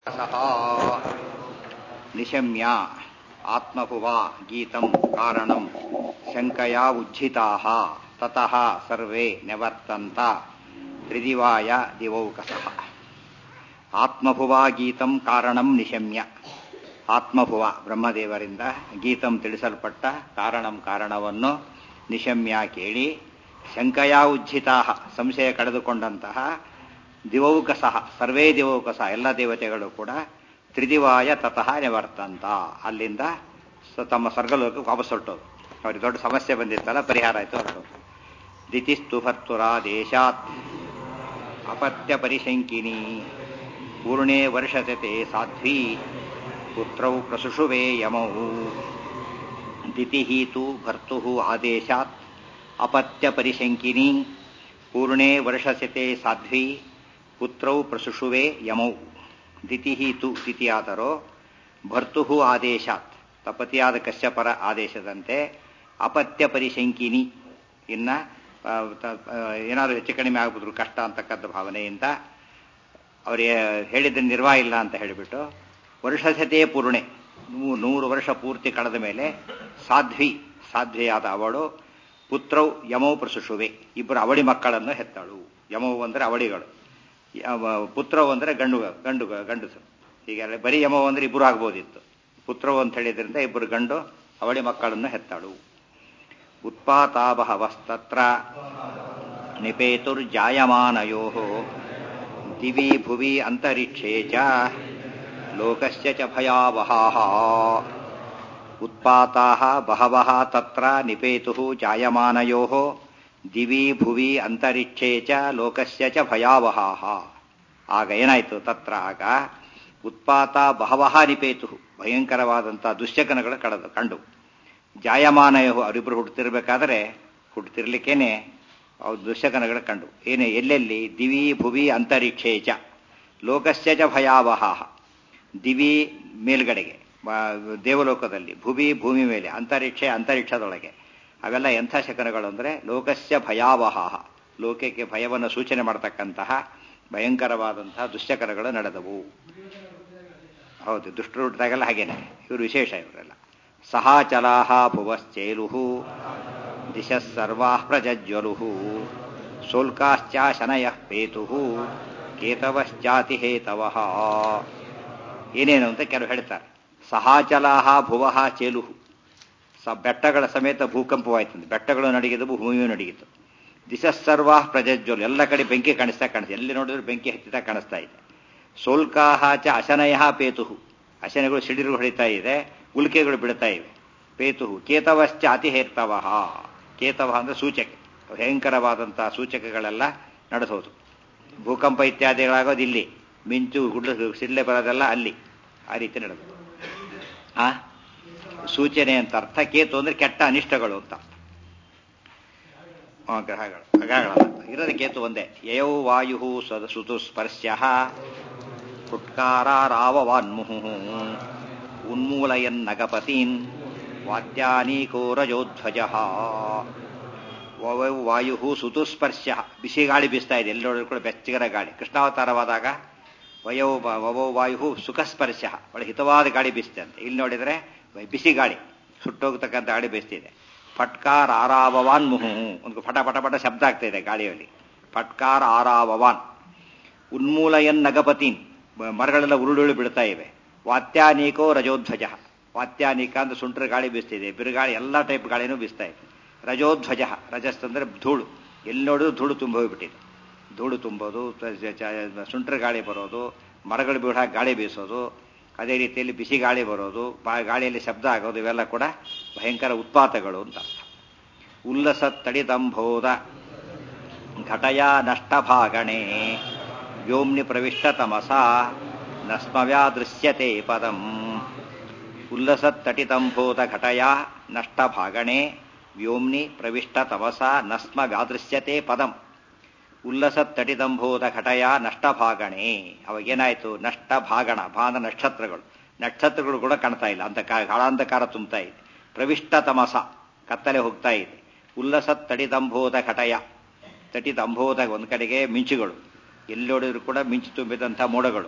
ಸಹ ನಿಶಮ್ಯ ಆತ್ಮಭುವ ಗೀತಂ ಕಾರಣಂ ಶಂಕಯಾ ಉಜ್ಜಿತಾಃ ತತಃ ಸರ್ವೇ ನಿವರ್ತಂತ ತ್ರಿದಿವಾಯ ದಿವೌಕಸಃ ಆತ್ಮಭುವ ಗೀತಂ ಕಾರಣಂ ನಿಶಮ್ಯ ಆತ್ಮಭುವ ಬ್ರಹ್ಮದೇವರಿಂದ ಗೀತಂ ತಿಳಿಸಲ್ಪಟ್ಟ ಕಾರಣಂ ಕಾರಣವನ್ನು ನಿಶಮ್ಯ ಕೇಳಿ ಶಂಕಯಾ ಉಜ್ಜಿತಾಃ ಸಂಶಯ ಕಳೆದುಕೊಂಡಂತಹ ದಿವೌಕಸಃ ಸರ್ವೇ ದಿವೌಕಸ ಎಲ್ಲ ದೇವತೆಗಳು ಕೂಡ ತ್ರಿದಿವಾಯ ತತಃ ನಿವರ್ತಂತ ಅಲ್ಲಿಂದ ಸ- ತಮ್ಮ ಸ್ವರ್ಗಲೋಕಕ್ಕೆ ವಾಪಸ್ ಹೊರಟೋದು ಅವ್ರಿಗೆ ದೊಡ್ಡ ಸಮಸ್ಯೆ ಬಂದಿತ್ತಲ್ಲ ಪರಿಹಾರ ಆಯಿತು ಹೊರಟೋದು ದಿತಿಸ್ತು ಭರ್ತುರ ದೇಶಾತ್ ಅಪತ್ಯ ಪರಿಶಂಕಿನಿ ಪೂರ್ಣೇ ವರ್ಷತೆ ಸಾಧ್ವಿ ಪುತ್ರೌ ಪ್ರಸುಷುವೆ ಯಮೌ ದಿತಿ ತು ಭರ್ತು ಆದೇಶಾತ್ ಅಪತ್ಯ ಪರಿಶಂಕಿನಿ ಪೂರ್ಣೇ ವರ್ಷಸತೆ ಸಾಧ್ವಿ ಪುತ್ರೌ ಪ್ರಸುಷುವೆ ಯಮೌ ದಿತಿ ತು ದಿತಿಯಾದರೋ ಭರ್ತು ಆದೇಶಾತ್ ತಪತಿಯಾದ ಕಶ್ಯಪರ ಆದೇಶದಂತೆ ಅಪತ್ಯ ಪರಿಶಂಕಿನಿ ಇನ್ನ ಆ, ತ- ಆ, ಏನಾದರೂ ಹೆಚ್ಚು ಕಡಿಮೆ ಆಗ್ಬಿಟ್ರು ಕಷ್ಟ ಅಂತಕ್ಕಂಥ ಭಾವನೆಯಿಂದ ಅವರಿಗೆ ಹೇಳಿದ ನಿರ್ವಾಹ ಇಲ್ಲ ಅಂತ ಹೇಳಿಬಿಟ್ಟು ವರ್ಷಸತೆ ಪೂರ್ಣೆ ನೂ- ನೂರು ವರ್ಷ ಪೂರ್ತಿ ಕಳೆದ ಮೇಲೆ ಸಾಧ್ವಿ ಸಾಧ್ವಿಯಾದ ಅವಳು ಪುತ್ರೌ ಯಮೌ ಪ್ರಸುಷುವೆ ಇಬ್ಬರು ಅವಳಿ ಮಕ್ಕಳನ್ನು ಹೆತ್ತಳು ಯಮವು ಅಂದರೆ ಅವಳಿಗಳು ಯಮ- ಪುತ್ರವು ಅಂದರೆ ಗಂಡು ಗಂಡು ಗಂಡಸು ಹೀಗೆ ಬರೀ ಯಮವು ಅಂದರೆ ಇಬ್ಬರು ಆಗ್ಬೋದಿತ್ತು ಪುತ್ರವು ಅಂತ ಹೇಳಿದ್ರಿಂದ ಇಬ್ಬರು ಗಂಡು ಅವಳಿ ಮಕ್ಕಳನ್ನು ಹೆತ್ತಳು ಉತ್ಪಾತಾ ಬಹವಸ್ತತ್ರ ನಿಪೇತುರ್ಜಾಯಮಾನಯೋ ದಿವಿ ಭುವಿ ಅಂತರಿಕ್ಷೇ ಚ ಲೋಕಸ್ಯ ಚ ಭಯಾವಹಾಃ ಉತ್ಪಾತಾಃ ಬಹವಃ ತತ್ರ ನಿಪೇತುಃ ಜಾಯಮಾನಯೋಃ ದಿವಿ ಭುವಿ ಅಂತರಿಕ್ಷೇ ಚ ಲೋಕಸ್ಯ ಚ ಭಯಾವಹಾಃ ಆಗ ಏನಾಯಿತು ತತ್ರ ಆಗ ಉತ್ಪಾತ ಬಹವಃ ನಿಪೇತುಃ ಭಯಂಕರವಾದಂಥ ದುಶ್ಚಕನಗಳು ಕಳೆದು ಕಂಡು ಜಾಯಮಾನಯೋ ಅವರಿಬ್ಬರು ಹುಟ್ಟುತ್ತಿರ್ಬೇಕಾದ್ರೆ ಹುಟ್ಟುತ್ತಿರ್ಲಿಕ್ಕೇನೆ ಅವು ದುಶ್ಶಕನಗಳು ಕಂಡು ಏನೇ ಎಲ್ಲೆಲ್ಲಿ ದಿವಿ ಭುವಿ ಅಂತರಿಕ್ಷೇ ಚ ಲೋಕಸ್ಯ ಚ ಭಯಾವಹ ದಿವಿ ಮೇಲ್ಗಡೆಗೆ ಬ- ದೇವಲೋಕದಲ್ಲಿ ಭುವಿ ಭೂಮಿ ಮೇಲೆ ಅಂತರಿಕ್ಷ ಅಂತರಿಕ್ಷದೊಳಗೆ ಅವೆಲ್ಲ ಎಂಥ ಶಕನಗಳು ಅಂದರೆ ಲೋಕಸ್ಯ ಭಯಾವಹ ಲೋಕಕ್ಕೆ ಭಯವನ್ನು ಸೂಚನೆ ಮಾಡತಕ್ಕಂತಹ ಭಯಂಕರವಾದಂತಹ ದುಶ್ಚಕನಗಳು ನಡೆದವು ಹೌದು ದುಷ್ಟರು ಹುಟ್ಟಿದಾಗೆಲ್ಲ ಹಾಗೇನೆ ಇವರು ವಿಶೇಷ ಇವರೆಲ್ಲ ಸಹಾಚಲಾಹ ಭುವಶ್ಚೇಲು ದಿಶಃ ಸರ್ವಾ ಪ್ರಜ್ವಲು ಶೋಲ್ಕಾಶ್ಚ ಶನಯ ಪೇತು ಕೇತವಶ್ಚಾತಿ ಹೇತವ ಏನೇನು ಅಂತ ಕೆಲವು ಹೇಳ್ತಾರೆ ಸಹಾಚಲಾಹ ಭುವಃ ಚೇಲು ಸ ಬೆಟ್ಟಗಳ ಸಮೇತ ಭೂಕಂಪವಾಯ್ತು ಬೆಟ್ಟಗಳು ನಡಗಿದವು ಭೂಮಿಯು ನಡಗಿತು ದಿಶಃ ಸರ್ವಾ ಪ್ರಜ್ವಲು ಎಲ್ಲ ಕಡೆ ಬೆಂಕಿ ಕಾಣಿಸ್ತಾ ಕಾಣಿಸ್ತಾ ಎಲ್ಲಿ ನೋಡಿದ್ರು ಬೆಂಕಿ ಹತ್ತಿತಾ ಕಾಣಿಸ್ತಾ ಇದೆ ಸೋಲ್ಕಾಹ ಚ ಅಶನಯ ಪೇತು ಅಶನಗಳು ಸಿಡಿರು ಹೊಡಿತಾ ಇದೆ ಉಲ್ಕೆಗಳು ಬಿಡ್ತಾ ಇವೆ ಪೇತು ಕೇತವಶ್ಚ ಅತಿ ಹೇರ್ತವ ಕೇತವ ಅಂದ್ರೆ ಸೂಚಕ ಭಯಂಕರವಾದಂತಹ ಸೂಚಕಗಳೆಲ್ಲ ನಡೆಸೋದು ಭೂಕಂಪ ಇತ್ಯಾದಿಗಳಾಗೋದು ಇಲ್ಲಿ ಮಿಂಚು ಗುಡ್ಲು ಸಿಡ್ಲೆ ಬರೋದೆಲ್ಲ ಅಲ್ಲಿ ಆ ರೀತಿ ನಡೆದು ಆ ಸೂಚನೆ ಅಂತ ಅರ್ಥ ಕೇತು ಅಂದ್ರೆ ಕೆಟ್ಟ ಅನಿಷ್ಟಗಳು ಅಂತ ಅರ್ಥ ಆ, ಗ್ರಹಗಳು ಗ್ರಹಗಳಲ್ಲ ಇರೋದು ಕೇತು ಒಂದೇ ಯಯೌ ವಾಯು ಸದ ಸುತು ಸ್ಪರ್ಶ್ಯ ಫುಟ್ಕಾರಾರಾವವಾನ್ಮುಹು ಉನ್ಮೂಲಯನ್ನಗಪತೀನ್ ವಾದ್ಯಾನೀಕೋ ರಜೋಧ್ವಜ ವವೌ ವಾಯು ಸುತುಸ್ಪರ್ಶ ಬಿಸಿ ಗಾಳಿ ಬೀಸ್ತಾ ಇದೆ ಎಲ್ಲಿ ನೋಡಿದ್ರು ಕೂಡ ಬೆಚ್ಚಗರ ಗಾಳಿ ಕೃಷ್ಣಾವತಾರವಾದಾಗ ವಯೋ ವವೋ ವಾಯು ಸುಖಸ್ಪರ್ಶ ಒಳ್ಳೆ ಹಿತವಾದ ಗಾಳಿ ಬೀಸ್ತಂತೆ ಇಲ್ಲಿ ನೋಡಿದ್ರೆ ಬಿಸಿ ಗಾಳಿ ಸುಟ್ಟೋಗ್ತಕ್ಕಂಥ ಗಾಳಿ ಬೀಸ್ತಿದೆ ಫಟ್ಕಾರ್ ಆರಾವವಾನ್ ಮುಹು ಒಂದು ಪಟ ಪಟ ಪಟ ಶಬ್ದ ಆಗ್ತಾ ಇದೆ ಗಾಳಿಯಲ್ಲಿ ಫಟ್ಕಾರ್ ಆರಾವವಾನ್ ಉನ್ಮೂಲಯನ್ ನಗಪತೀನ್ ಮ- ಮರಗಳೆಲ್ಲ ಉರುಳುಳು ಬಿಡ್ತಾ ಇವೆ ವಾತ್ಯಾನೀಕೋ ರಜೋಧ್ವಜ ವಾತ್ಯಾನೀಕ ಅಂದ್ರೆ ಸುಂಟ್ರ ಗಾಳಿ ಬೀಸ್ತಿದೆ ಬಿರುಗಾಳಿ ಎಲ್ಲ ಟೈಪ್ ಗಾಳಿನೂ ಬೀಸ್ತಾ ಇದೆ ರಜೋಧ್ವಜ ರಜಸ್ ಅಂದ್ರೆ ಧೂಳು ಎಲ್ಲಿ ನೋಡಿದ್ರು ಧೂಳು ತುಂಬ ಹೋಗ್ಬಿಟ್ಟಿದೆ ಧೂಳು ತುಂಬೋದು ತ- ಚ- ಚ- ಸುಂಟ್ರ ಗಾಳಿ ಬರೋದು ಮರಗಳು ಬೀಳ ಗಾಳಿ ಬೀಸೋದು ಅದೇ ರೀತಿಯಲ್ಲಿ ಬಿಸಿ ಗಾಳಿ ಬರೋದು ಬಾ- ಗಾಳಿಯಲ್ಲಿ ಶಬ್ದ ಆಗೋದು ಇವೆಲ್ಲ ಕೂಡ ಭಯಂಕರ ಉತ್ಪಾತಗಳು ಅಂತ ಅರ್ಥ. ಉಲ್ಲಸ ತಡಿದಂಬೋದ ಘಟಯ ನಷ್ಟಭಾಗಣೆ ವ್ಯೋಮ್ನಿ ಪ್ರವಿಷ್ಟ ತಮಸ ನಸ್ಮವ್ಯಾದೃಶ್ಯತೆ ಪದಂ ಉಲ್ಲಸತ್ತಟಿತಂಬೋಧ ಘಟಯ ನಷ್ಟಭಾಗಣೆ ವ್ಯೋಮ್ನಿ ಪ್ರವಿಷ್ಟ ತಮಸ ನಸ್ಮ ವ್ಯಾದೃಶ್ಯತೆ ಪದಂ ಉಲ್ಲಸತ್ತಟಿದಂಬೋಧ ಘಟಯ ನಷ್ಟಭಾಗಣೆ ಅವಾಗೇನಾಯ್ತು ನಷ್ಟಭಾಗಣ ಭಾಗ ನಕ್ಷತ್ರಗಳು ನಕ್ಷತ್ರಗಳು ಕೂಡ ಕಾಣ್ತಾ ಇಲ್ಲ ಅಂತ ಕಾಳಾಂಧಕಾರ ತುಂಬ್ತಾ ಇದೆ ಪ್ರವಿಷ್ಟ ತಮಸ ಕತ್ತಲೆ ಹೋಗ್ತಾ ಇದೆ ಉಲ್ಲಸತ್ತಡಿದಂಬೋಧ ಘಟಯ ತಟಿದ ಅಂಬೋಧ ಒಂದು ಕಡೆಗೆ ಮಿಂಚುಗಳು ಎಲ್ಲಿ ನೋಡಿದ್ರು ಕೂಡ ಮಿಂಚು ತುಂಬಿದಂಥ ಮೋಡಗಳು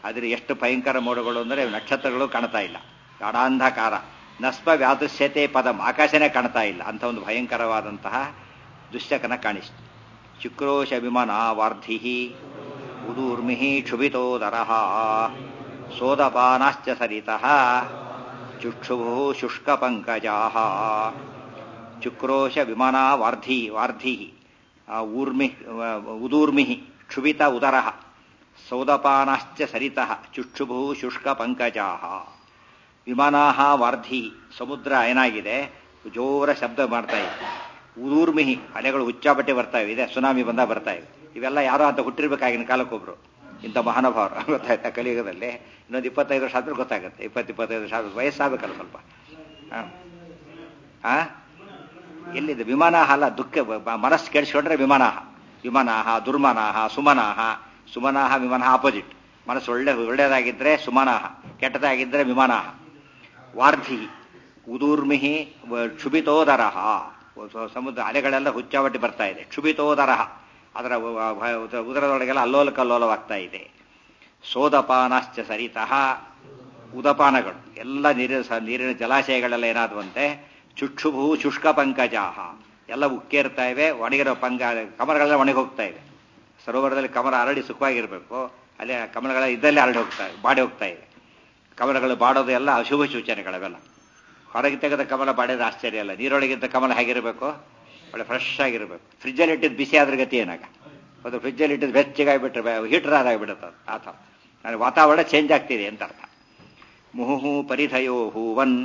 ಆದರೆ ಎಷ್ಟು ಭಯಂಕರ ಮೋಡಗಳು ಅಂದರೆ ನಕ್ಷತ್ರಗಳು ಕಾಣ್ತಾ ಇಲ್ಲ ಗಾಢಾಂಧಕಾರ ನಸ್ಪ ವ್ಯಾದೃಶ್ಯತೆ ಪದಂ ಆಕಾಶನೇ ಕಾಣ್ತಾ ಇಲ್ಲ ಅಂತ ಒಂದು ಭಯಂಕರವಾದಂತಹ ದುಶ್ಚಕನ ಕಾಣಿಸ್ತು ಶುಕ್ರೋಶ ವಿಮನ ವಾರ್ಧಿ ಉದೂರ್ಮಿ ಕ್ಷುಭಿತೋದರ ಸೋದಪಾನಾಶ್ಚ ಸರಿತಃ ಚುಕ್ಷುಭು ಶುಷ್ಕ ಪಂಕಜಾ ಚುಕ್ರೋಶ ವಿಮನ ವಾರ್ಧಿ ವಾರ್ಧಿ ಊರ್ಮಿ ಉದೂರ್ಮಿ ಕ್ಷುಭಿತ ಉದರ ಸೌದಪಾನಾಶ್ಚ ಸರಿತಃ ಚುಕ್ಷುಭು ಶುಷ್ಕ ಪಂಕಜಾ ವಿಮಾನಾಹ ವಾರ್ಧಿ ಸಮುದ್ರ ಏನಾಗಿದೆ ಜೋರ ಶಬ್ದ ಮಾಡ್ತಾ ಇದೆ ಊರ್ಮಿಹಿ ಅಲೆಗಳು ಹುಚ್ಚಾಬಟ್ಟೆ ಬರ್ತಾ ಇವೆ ಇದೆ ಸುನಾಮಿ ಬಂದ ಬರ್ತಾ ಇವೆ ಇವೆಲ್ಲ ಯಾರೋ ಅಂತ ಹುಟ್ಟಿರ್ಬೇಕಾಗಿನ ಕಾಲಕ್ಕೊಬ್ರು ಇಂಥ ಮಹಾನುಭಾವರು ಗೊತ್ತಾಯ್ತಾ ಕಲಿಯುಗದಲ್ಲಿ ಇನ್ನೊಂದು ಇಪ್ಪತ್ತೈದು ವರ್ಷ ಆದ್ರೂ ಗೊತ್ತಾಗುತ್ತೆ ಇಪ್ಪತ್ತು ಇಪ್ಪತ್ತೈದು ವರ್ಷ ಆದ್ರೂ ವಯಸ್ಸಾಗಬೇಕಲ್ಲ ಸ್ವಲ್ಪ ಆ ಎಲ್ಲಿದೆ ವಿಮಾನಾಹ ಅಲ್ಲ ದುಃಖ ಮನಸ್ಸು ಕೆಡಿಸ್ಕೊಂಡ್ರೆ ವಿಮಾನಾಹ ವಿಮಾನಾಹ ದುರ್ಮನಾಹ ಸುಮನಾಹ ಸುಮನಾಹ ವಿಮಾನ ಆಪೋಸಿಟ್ ಮನಸ್ಸು ಒಳ್ಳೆ ಒಳ್ಳೆಯದಾಗಿದ್ದರೆ ಸುಮನಾಹ ಕೆಟ್ಟದಾಗಿದ್ದರೆ ವಿಮಾನಾಹ ವಾರ್ಧಿ ಉದೂರ್ಮಿಹಿ ಕ್ಷುಭಿತೋದರಹ ಸಮುದ್ರ ಅಲೆಗಳೆಲ್ಲ ಹುಚ್ಚಾವಟ್ಟಿ ಬರ್ತಾ ಇದೆ ಕ್ಷುಭಿತೋದರಹ ಅದರ ಉದರದೊಳಗೆಲ್ಲ ಅಲ್ಲೋಲ ಕಲ್ಲೋಲವಾಗ್ತಾ ಇದೆ ಸೋದಪಾನಾಶ್ಚ ಸರಿತಃ ಉದಪಾನಗಳು ಎಲ್ಲ ನೀರಿನ ನೀರಿನ ಜಲಾಶಯಗಳೆಲ್ಲ ಏನಾದವಂತೆ ಚುಕ್ಷುಭೂ ಶುಷ್ಕ ಪಂಕಜಾಹ ಎಲ್ಲ ಉಕ್ಕೇರ್ತಾ ಇವೆ ಒಣಗಿರೋ ಪಂಕ ಕಮಲಗಳೆಲ್ಲ ಒಣಗಿ ಹೋಗ್ತಾ ಇವೆ ಸರೋವರದಲ್ಲಿ ಕಮಲ ಅರಳಿ ಸುಖವಾಗಿರಬೇಕು ಅಲ್ಲಿ ಕಮಲಗಳ ಇದ್ದಲ್ಲಿ ಹರಡಿ ಹೋಗ್ತಾ ಬಾಡಿ ಹೋಗ್ತಾ ಇವೆ ಕಮಲಗಳು ಬಾಡೋದು ಎಲ್ಲ ಅಶುಭ ಸೂಚನೆಗಳವೆಲ್ಲ ಹೊರಗೆ ತೆಗೆದ ಕಮಲ ಬಾಡಿದ್ರೆ ಆಶ್ಚರ್ಯ ಅಲ್ಲ ನೀರೊಳಗಿದ್ದ ಕಮಲ ಹೇಗಿರಬೇಕು ಒಳ್ಳೆ ಫ್ರೆಶ್ ಆಗಿರಬೇಕು ಫ್ರಿಜ್ಜಲ್ಲಿ ಇಟ್ಟಿದ್ದು ಬಿಸಿ ಆದ್ರ ಗತಿ ಏನಾಗ ಅದು ಫ್ರಿಜ್ಜಲ್ಲಿ ಇಟ್ಟಿದ್ದು ಬೆಚ್ಚಗಾಗಿಬಿಟ್ರೆ ಹೀಟರ್ ಆದಾಗ್ಬಿಡುತ್ತೆ ಆ ಥರ ನನಗೆ ವಾತಾವರಣ ಚೇಂಜ್ ಆಗ್ತಿದೆ ಅಂತ ಅರ್ಥ ಮುಹುಹು ಪರಿಧಯೋ ಹೂವನ್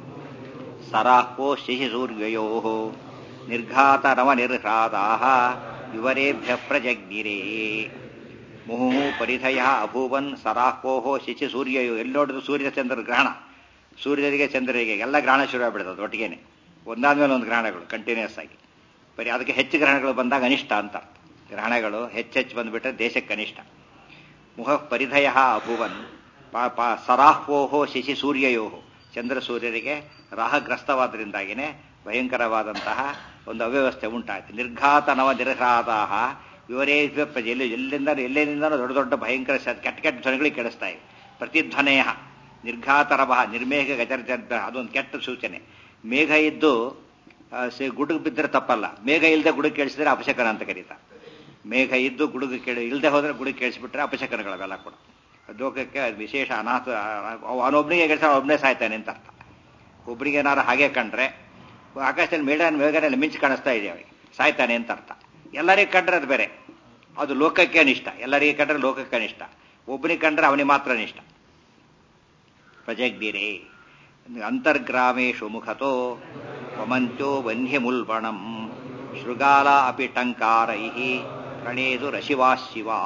ಸರಾಹೋ ಶಿಶಿ ಸೂರ್ಯಯೋ ನಿರ್ಘಾತ ನವ ನಿರ್ಘಾತಾ ವಿವರೇಭ್ಯ ಪ್ರಜಗ್ನಿರೇ ಮುಹುಹು ಪರಿಧಯ ಅಭೂವನ್ ಸರಾಹೋಹೋ ಶಿಶಿ ಸೂರ್ಯಯೋ ಎಲ್ಲಿ ನೋಡಿದ್ರು ಸೂರ್ಯ ಚಂದ್ರ ಗ್ರಹಣ ಸೂರ್ಯರಿಗೆ ಚಂದ್ರರಿಗೆ ಎಲ್ಲ ಗ್ರಹಣ ಶುರು ಆಗ್ಬಿಡುತ್ತೆ ಒಟ್ಟಿಗೆನೆ ಒಂದಾದ್ಮೇಲೆ ಒಂದು ಗ್ರಹಣಗಳು ಕಂಟಿನ್ಯೂಸ್ ಆಗಿ ಬರೀ ಅದಕ್ಕೆ ಹೆಚ್ಚು ಗ್ರಹಣಗಳು ಬಂದಾಗ ಅನಿಷ್ಟ ಅಂತ ಗ್ರಹಣಗಳು ಹೆಚ್ಚೆಚ್ಚು ಬಂದ್ಬಿಟ್ರೆ ದೇಶಕ್ಕೆ ಅನಿಷ್ಟ ಮುಖ ಪರಿಧಯ ಅಭುವನ್ ಸರಾಹ್ವೋಹೋ ಶಿಶಿ ಸೂರ್ಯಯೋಹೋ ಚಂದ್ರ ಸೂರ್ಯರಿಗೆ ರಾಹಗ್ರಸ್ತವಾದ್ರಿಂದಾಗಿನೇ ಭಯಂಕರವಾದಂತಹ ಒಂದು ಅವ್ಯವಸ್ಥೆ ಉಂಟಾಯಿತು ನಿರ್ಘಾತ ನವ ನಿರ್ಘಾತಾಹ ಇವರೇ ಎಲ್ಲಿ ಎಲ್ಲಿಂದ ಎಲ್ಲೆಲ್ಲಿಂದನೂ ದೊಡ್ಡ ದೊಡ್ಡ ಭಯಂಕರ ಕೆಟ್ಟ ಕೆಟ್ಟ ಧ್ವನಿಗಳಿಗೆ ಕೇಳಿಸ್ತಾ ಇವೆ ಪ್ರತಿಧ್ವನೆಯ ನಿರ್ಘಾತರವ ನಿರ್ಮೇಘ ಗಜರ್ಜರ್ ಅದೊಂದು ಕೆಟ್ಟ ಸೂಚನೆ ಮೇಘ ಇದ್ದು ಗುಡುಗು ಬಿದ್ದರೆ ತಪ್ಪಲ್ಲ ಮೇಘ ಇಲ್ಲದೆ ಗುಡುಗು ಕೇಳಿಸಿದ್ರೆ ಅಪಶಕನ ಅಂತ ಕರೀತಾ ಮೇಘ ಇದ್ದು ಗುಡುಗು ಕೇಳಿ ಇಲ್ಲದೆ ಹೋದ್ರೆ ಗುಡುಗು ಕೇಳಿಸ್ಬಿಟ್ರೆ ಅಪಶಕನಗಳವೆಲ್ಲ ಕೂಡ ಲೋಕಕ್ಕೆ ವಿಶೇಷ ಅನಾಥ ಅವನೊಬ್ಬನಿಗೆ ಕೆಲಸ ಒಬ್ಬನೇ ಸಾಯ್ತಾನೆ ಅಂತ ಅರ್ಥ ಒಬ್ಬರಿಗೆ ಏನಾರು ಹಾಗೆ ಕಂಡ್ರೆ ಆಕಾಶದಲ್ಲಿ ಮೇಡ ಮೇಘನಲ್ಲಿ ಮಿಂಚು ಕಾಣಿಸ್ತಾ ಇದೆ ಅವರಿಗೆ ಸಾಯ್ತಾನೆ ಅಂತ ಅರ್ಥ ಎಲ್ಲರಿಗೆ ಕಂಡ್ರೆ ಅದು ಬೇರೆ ಅದು ಲೋಕಕ್ಕೆ ಅನಿಷ್ಟ ಎಲ್ಲರಿಗೆ ಕಂಡ್ರೆ ಲೋಕಕ್ಕೆ ಅನಿಷ್ಟ ಒಬ್ಬನಿಗೆ ಕಂಡ್ರೆ ಅವನಿಗೆ ಮಾತ್ರ ಅನಿಷ್ಟ ಪ್ರಜಗ್ದಿರೇ ಅಂತರ್ಗ್ರಾಮೇಶು ಮುಖತೋ ವಮಂತ್ಯೋ ವನ್ಯಮುಲ್ಬಣಂ ಶೃಗಾಲ ಅಪಿ ಟಂಕಾರೈ ಪ್ರಣೇದು ರಶಿವಾ ಶಿವಾ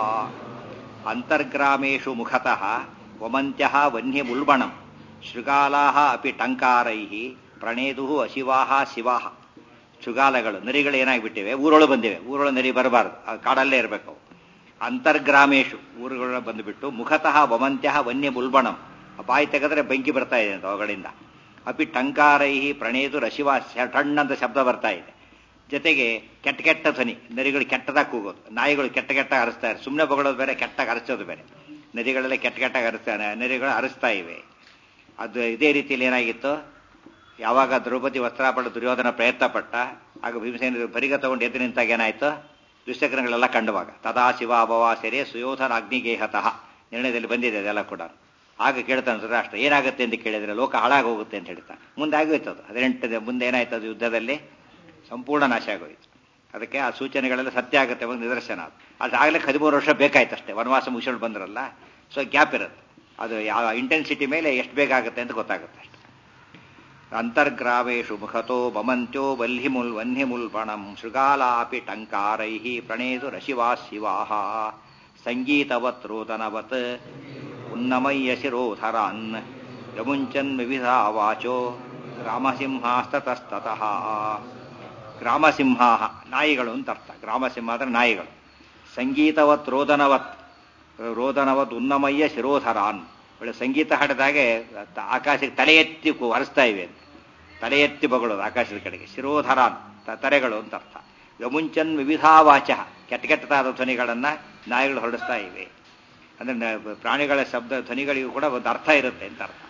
ಅಂತರ್ಗ್ರಾಮೇಶು ಮುಖತಃ ವಮಂತ್ಯ ವನ್ಯಮುಲ್ಬಣಂ ಶೃಗಾಲಾ ಅಪಿ ಟಂಕಾರೈ ಪ್ರಣೇದು ಅಶಿವಾ ಶಿವಾ ಶೃಗಾಲಗಳು ನರಿಗಳು ಏನಾಗ್ಬಿಟ್ಟಿವೆ ಊರೊಳು ಬಂದಿವೆ ಊರೊಳು ನರಿ ಬರಬಾರದು ಕಾಡಲ್ಲೇ ಇರಬೇಕು ಅಂತರ್ಗ್ರಾಮೇಶು ಊರುಗಳ ಬಂದುಬಿಟ್ಟು ಮುಖತಃ ವಮಂತ್ಯ ವನ್ಯ ಮುಲ್ಬಣಂ ಬಾಯಿ ತೆಗೆದ್ರೆ ಬೆಂಕಿ ಬರ್ತಾ ಇದೆ ಅಂತ ಒಳಗಡೆಯಿಂದ ಅಪಿ ಟಂಕಾರೈ ಪ್ರಣೇದು ರಶಿವಾ ಟಣ್ಣಂತ ಶಬ್ದ ಬರ್ತಾ ಇದೆ ಜೊತೆಗೆ ಕೆಟ್ಟ ಕೆಟ್ಟ ಧ್ವನಿ ನರಿಗಳು ಕೆಟ್ಟದಾಗಿ ಕೂಗೋದು ನಾಯಿಗಳು ಕೆಟ್ಟ ಕೆಟ್ಟಾಗಿ ಹರಿಸ್ತಾ ಇವೆ ಸುಮ್ಮನೆ ಬಗಳೋದು ಬೇರೆ ಕೆಟ್ಟಾಗಿ ಹರಿಸೋದು ಬೇರೆ ನದಿಗಳೆಲ್ಲ ಕೆಟ್ಟ ಕೆಟ್ಟಾಗಿ ಹರಿಸ್ತಾನೆ ನರಿಗಳು ಹರಿಸ್ತಾ ಇವೆ ಅದು ಇದೇ ರೀತಿಯಲ್ಲಿ ಏನಾಗಿತ್ತು ಯಾವಾಗ ದ್ರೌಪದಿ ವಸ್ತ್ರಾಪಡ ದುರ್ಯೋಧನ ಪ್ರಯತ್ನ ಪಟ್ಟ ಆಗ ಭೀಮಸೇನ ಬರಿಗ ತಗೊಂಡು ಎದ್ದು ನಿಂತಾಗ ಏನಾಯ್ತು ದುಶ್ಚಕ್ರಗಳೆಲ್ಲ ಕಂಡುವಾಗ ತದಾ ಶಿವ ಅಭವಾಸೆರೆ ಸುಯೋಧನ ಅಗ್ನಿಗೇಹತಃ ನಿರ್ಣಯದಲ್ಲಿ ಬಂದಿದೆ ಅದೆಲ್ಲ ಕೂಡ ಆಗ ಕೇಳ್ತಾನೆ ಧೃತರಾಷ್ಟ್ರ ಏನಾಗುತ್ತೆ ಅಂತ ಕೇಳಿದ್ರೆ ಲೋಕ ಹಾಳಾಗಿ ಹೋಗುತ್ತೆ ಅಂತ ಹೇಳ್ತಾನೆ ಮುಂದೆ ಆಗೋಯ್ತು ಅದು ಹದಿನೆಂಟು ಮುಂದೆ ಏನಾಯ್ತು ಅದು ಯುದ್ಧದಲ್ಲಿ ಸಂಪೂರ್ಣ ನಾಶ ಆಗೋಯ್ತು ಅದಕ್ಕೆ ಆ ಸೂಚನೆಗಳೆಲ್ಲ ಸತ್ಯ ಆಗುತ್ತೆ ಒಂದು ನಿದರ್ಶನ ಅದು ಅದು ಆಗಲೇ ಹದಿಮೂರು ವರ್ಷ ಬೇಕಾಯ್ತು ಅಷ್ಟೇ ವನವಾಸ ಮುಗಿಸ್ಕೊಂಡು ಬಂದ್ರಲ್ಲ ಸೊ ಗ್ಯಾಪ್ ಇರುತ್ತೆ ಅದು ಯಾವ ಇಂಟೆನ್ಸಿಟಿ ಮೇಲೆ ಎಷ್ಟು ಬೇಗ ಆಗುತ್ತೆ ಅಂತ ಗೊತ್ತಾಗುತ್ತೆ ಅಷ್ಟೆ ಅಂತರ್ಗ್ರಾಮೇಶು ಮುಖತೋ ಬಮಂತ್ಯೋ ವಲ್ಹಿಮುಲ್ ವನ್ಹಿಮುಲ್ಪಣಂ ಶೃಗಾಲಾಪಿ ಟಂಕಾರೈ ಪ್ರಣೇದು ರಶಿವಾ ಶಿವಾಹ ಸಂಗೀತವತ್ ರೋದನವತ್ ಉನ್ನಮಯ್ಯ ಶಿರೋಧರಾನ್ ಯಮುಂಚನ್ ವಿವಿಧ ವಾಚೋ ಗ್ರಾಮಸಿಂಹಾಸ್ತತಸ್ತತಃ ಗ್ರಾಮಸಿಂಹ ನಾಯಿಗಳು ಅಂತ ಅರ್ಥ ಗ್ರಾಮಸಿಂಹ ಅಂದ್ರೆ ನಾಯಿಗಳು ಸಂಗೀತವತ್ ರೋದನವತ್ ರೋದನವತ್ ಉನ್ನಮಯ್ಯ ಶಿರೋಧರಾನ್ ಒಳ್ಳೆ ಸಂಗೀತ ಹಾಡಿದಾಗೆ ಆಕಾಶಕ್ಕೆ ತಲೆ ಎತ್ತಿ ಹರಿಸ್ತಾ ಇವೆ ತಲೆ ಎತ್ತಿ ಬಗಳೋದು ಆಕಾಶದ ಕಡೆಗೆ ಶಿರೋಧರಾನ್ ತರೆಗಳು ಅಂತ ಅರ್ಥ ಯಮುಂಚನ್ ವಿವಿಧಾವಾಚ ಕೆಟ್ಟ ಕೆಟ್ಟದಾದ ಧ್ವನಿಗಳನ್ನ ನಾಯಿಗಳು ಹೊರಡಿಸ್ತಾ ಇವೆ ಅಂದ್ರೆ ನ- ಪ್ರಾಣಿಗಳ ಶಬ್ದ ಧ್ವನಿಗಳಿಗೂ ಕೂಡ ಒಂದು ಅರ್ಥ ಇರುತ್ತೆ ಅಂತ ಅರ್ಥ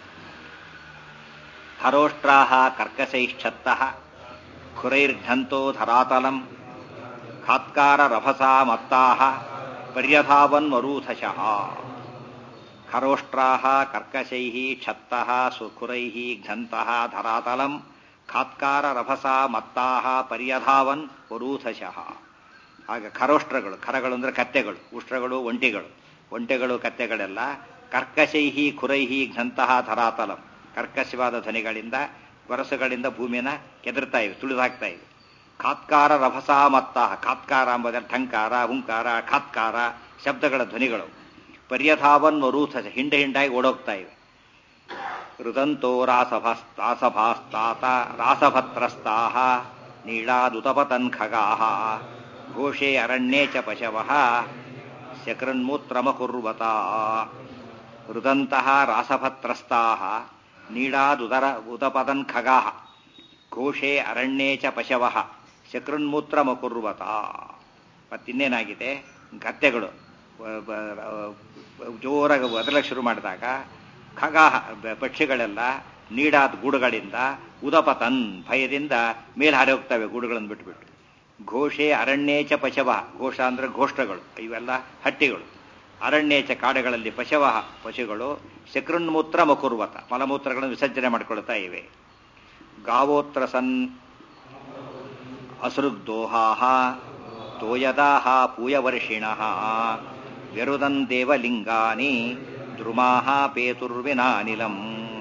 ಹರೋಷ್ಟ್ರಾಹ ಕರ್ಕಶೈಶ್ಚತ್ತಃ ಖುರೈರ್ಘಂತೋ ಧರಾತಲಂ ಖಾತ್ಕಾರ ರಭಸಾ ಮತ್ತಾಹ ಪರ್ಯಧಾವನ್ವರೂಥಶಃ ಖರೋಷ್ಟ್ರಾಹ ಕರ್ಕಶೈಃ ಛತ್ತಃ ಸುಖುರೈಃ ಘಂತಃ ಧರಾತಲಂ ಖಾತ್ಕಾರ ರಭಸಾ ಮತ್ತಾಹ ಪರ್ಯಧಾವನ್ ವರೂಥಶಃ ಆಗ ಖರೋಷ್ಟ್ರಗಳು ಖರಗಳು ಅಂದ್ರೆ ಕತ್ತೆಗಳು ಉಷ್ಟ್ರಗಳು ಒಂಟಿಗಳು ಒಂಟೆಗಳು ಕತ್ತೆಗಳೆಲ್ಲ ಕರ್ಕಶೈಹಿ ಖುರೈಹಿ ಘಂತಹ ಧರಾತಲಂ ಕರ್ಕಶವಾದ ಧ್ವನಿಗಳಿಂದ ಗೊರಸುಗಳಿಂದ ಭೂಮಿಯನ್ನ ಕೆದರ್ತಾ ಇವೆ ತುಳಿದಾಕ್ತಾ ಇವೆ ಖಾತ್ಕಾರ ರಭಸಾ ಮತ್ತಾಹ ಖಾತ್ಕಾರ ಎಂಬುದರಲ್ಲಿ ಠಂಕಾರ ಹುಂಕಾರ ಖಾತ್ಕಾರ ಶಬ್ದಗಳ ಧ್ವನಿಗಳು ಪರ್ಯಥಾವನ್ ವರೂಥ ಹಿಂಡೆ ಹಿಂಡಾಗಿ ಓಡೋಗ್ತಾ ಇವೆ ರುದಂತೋ ರಾಸಭಾಸ್ತಾತ ರಾಸಭತ್ರಸ್ತಾಹ ನೀಳಾದುತಪತನ್ ಖಗಾಹ ಘೋಷೆ ಅರಣ್ಯೇ ಚ ಪಶವಃ ಶಕ್ರನ್ಮೂತ್ರಮಕುರ್ವತ ರುದಂತಹ ರಾಸಭತ್ರಸ್ತಾಹ ನೀಳಾದುದರ ಉದಪದನ್ ಖಗಾಹ ಘೋಷೆ ಅರಣ್ಯೇ ಚ ಪಶವಃ ಶಕ್ರನ್ಮೂತ್ರಮಕುರ್ವತ ಮತ್ತಿನ್ನೇನಾಗಿದೆ ಗತ್ತೆಗಳು ವ- ಬ- ಜೋರಾಗಿ ಒದಲಕ್ಕೆ ಶುರು ಮಾಡಿದಾಗ ಖಗಾಹ ಬ- ಪಕ್ಷಿಗಳೆಲ್ಲ ನೀಡಾದ ಗೂಡುಗಳಿಂದ ಉದಪತನ್ ಭಯದಿಂದ ಮೇಲೆ ಹಾರಿ ಹೋಗ್ತವೆ ಗೂಡುಗಳನ್ನು ಬಿಟ್ಬಿಟ್ಟು ಘೋಷೆ ಅರಣ್ಯೇಚ ಪಶವ ಘೋಷ ಅಂದ್ರೆ ಘೋಷ್ಟಗಳು ಇವೆಲ್ಲ ಹಟ್ಟಿಗಳು ಅರಣ್ಯೇಚ ಕಾಡುಗಳಲ್ಲಿ ಪಶವ ಪಶುಗಳು ಶಕ್ರನ್ಮೂತ್ರ ಮಕುರ್ವತ ಮಲಮೂತ್ರಗಳನ್ನು ವಿಸರ್ಜನೆ ಮಾಡಿಕೊಳ್ತಾ ಇವೆ ಗಾವೋತ್ರ ಸನ್ ಅಸೃಗ್ದೋಹಾಹ ತೋಯದಾಹ ಪೂಯವರ್ಷಿಣಃ ವ್ಯರುದನ್ ದೇವಲಿಂಗಾನಿ ದ್ರುಮಾಹ ಪೇತುರ್ವಿನಾನಿಲಂ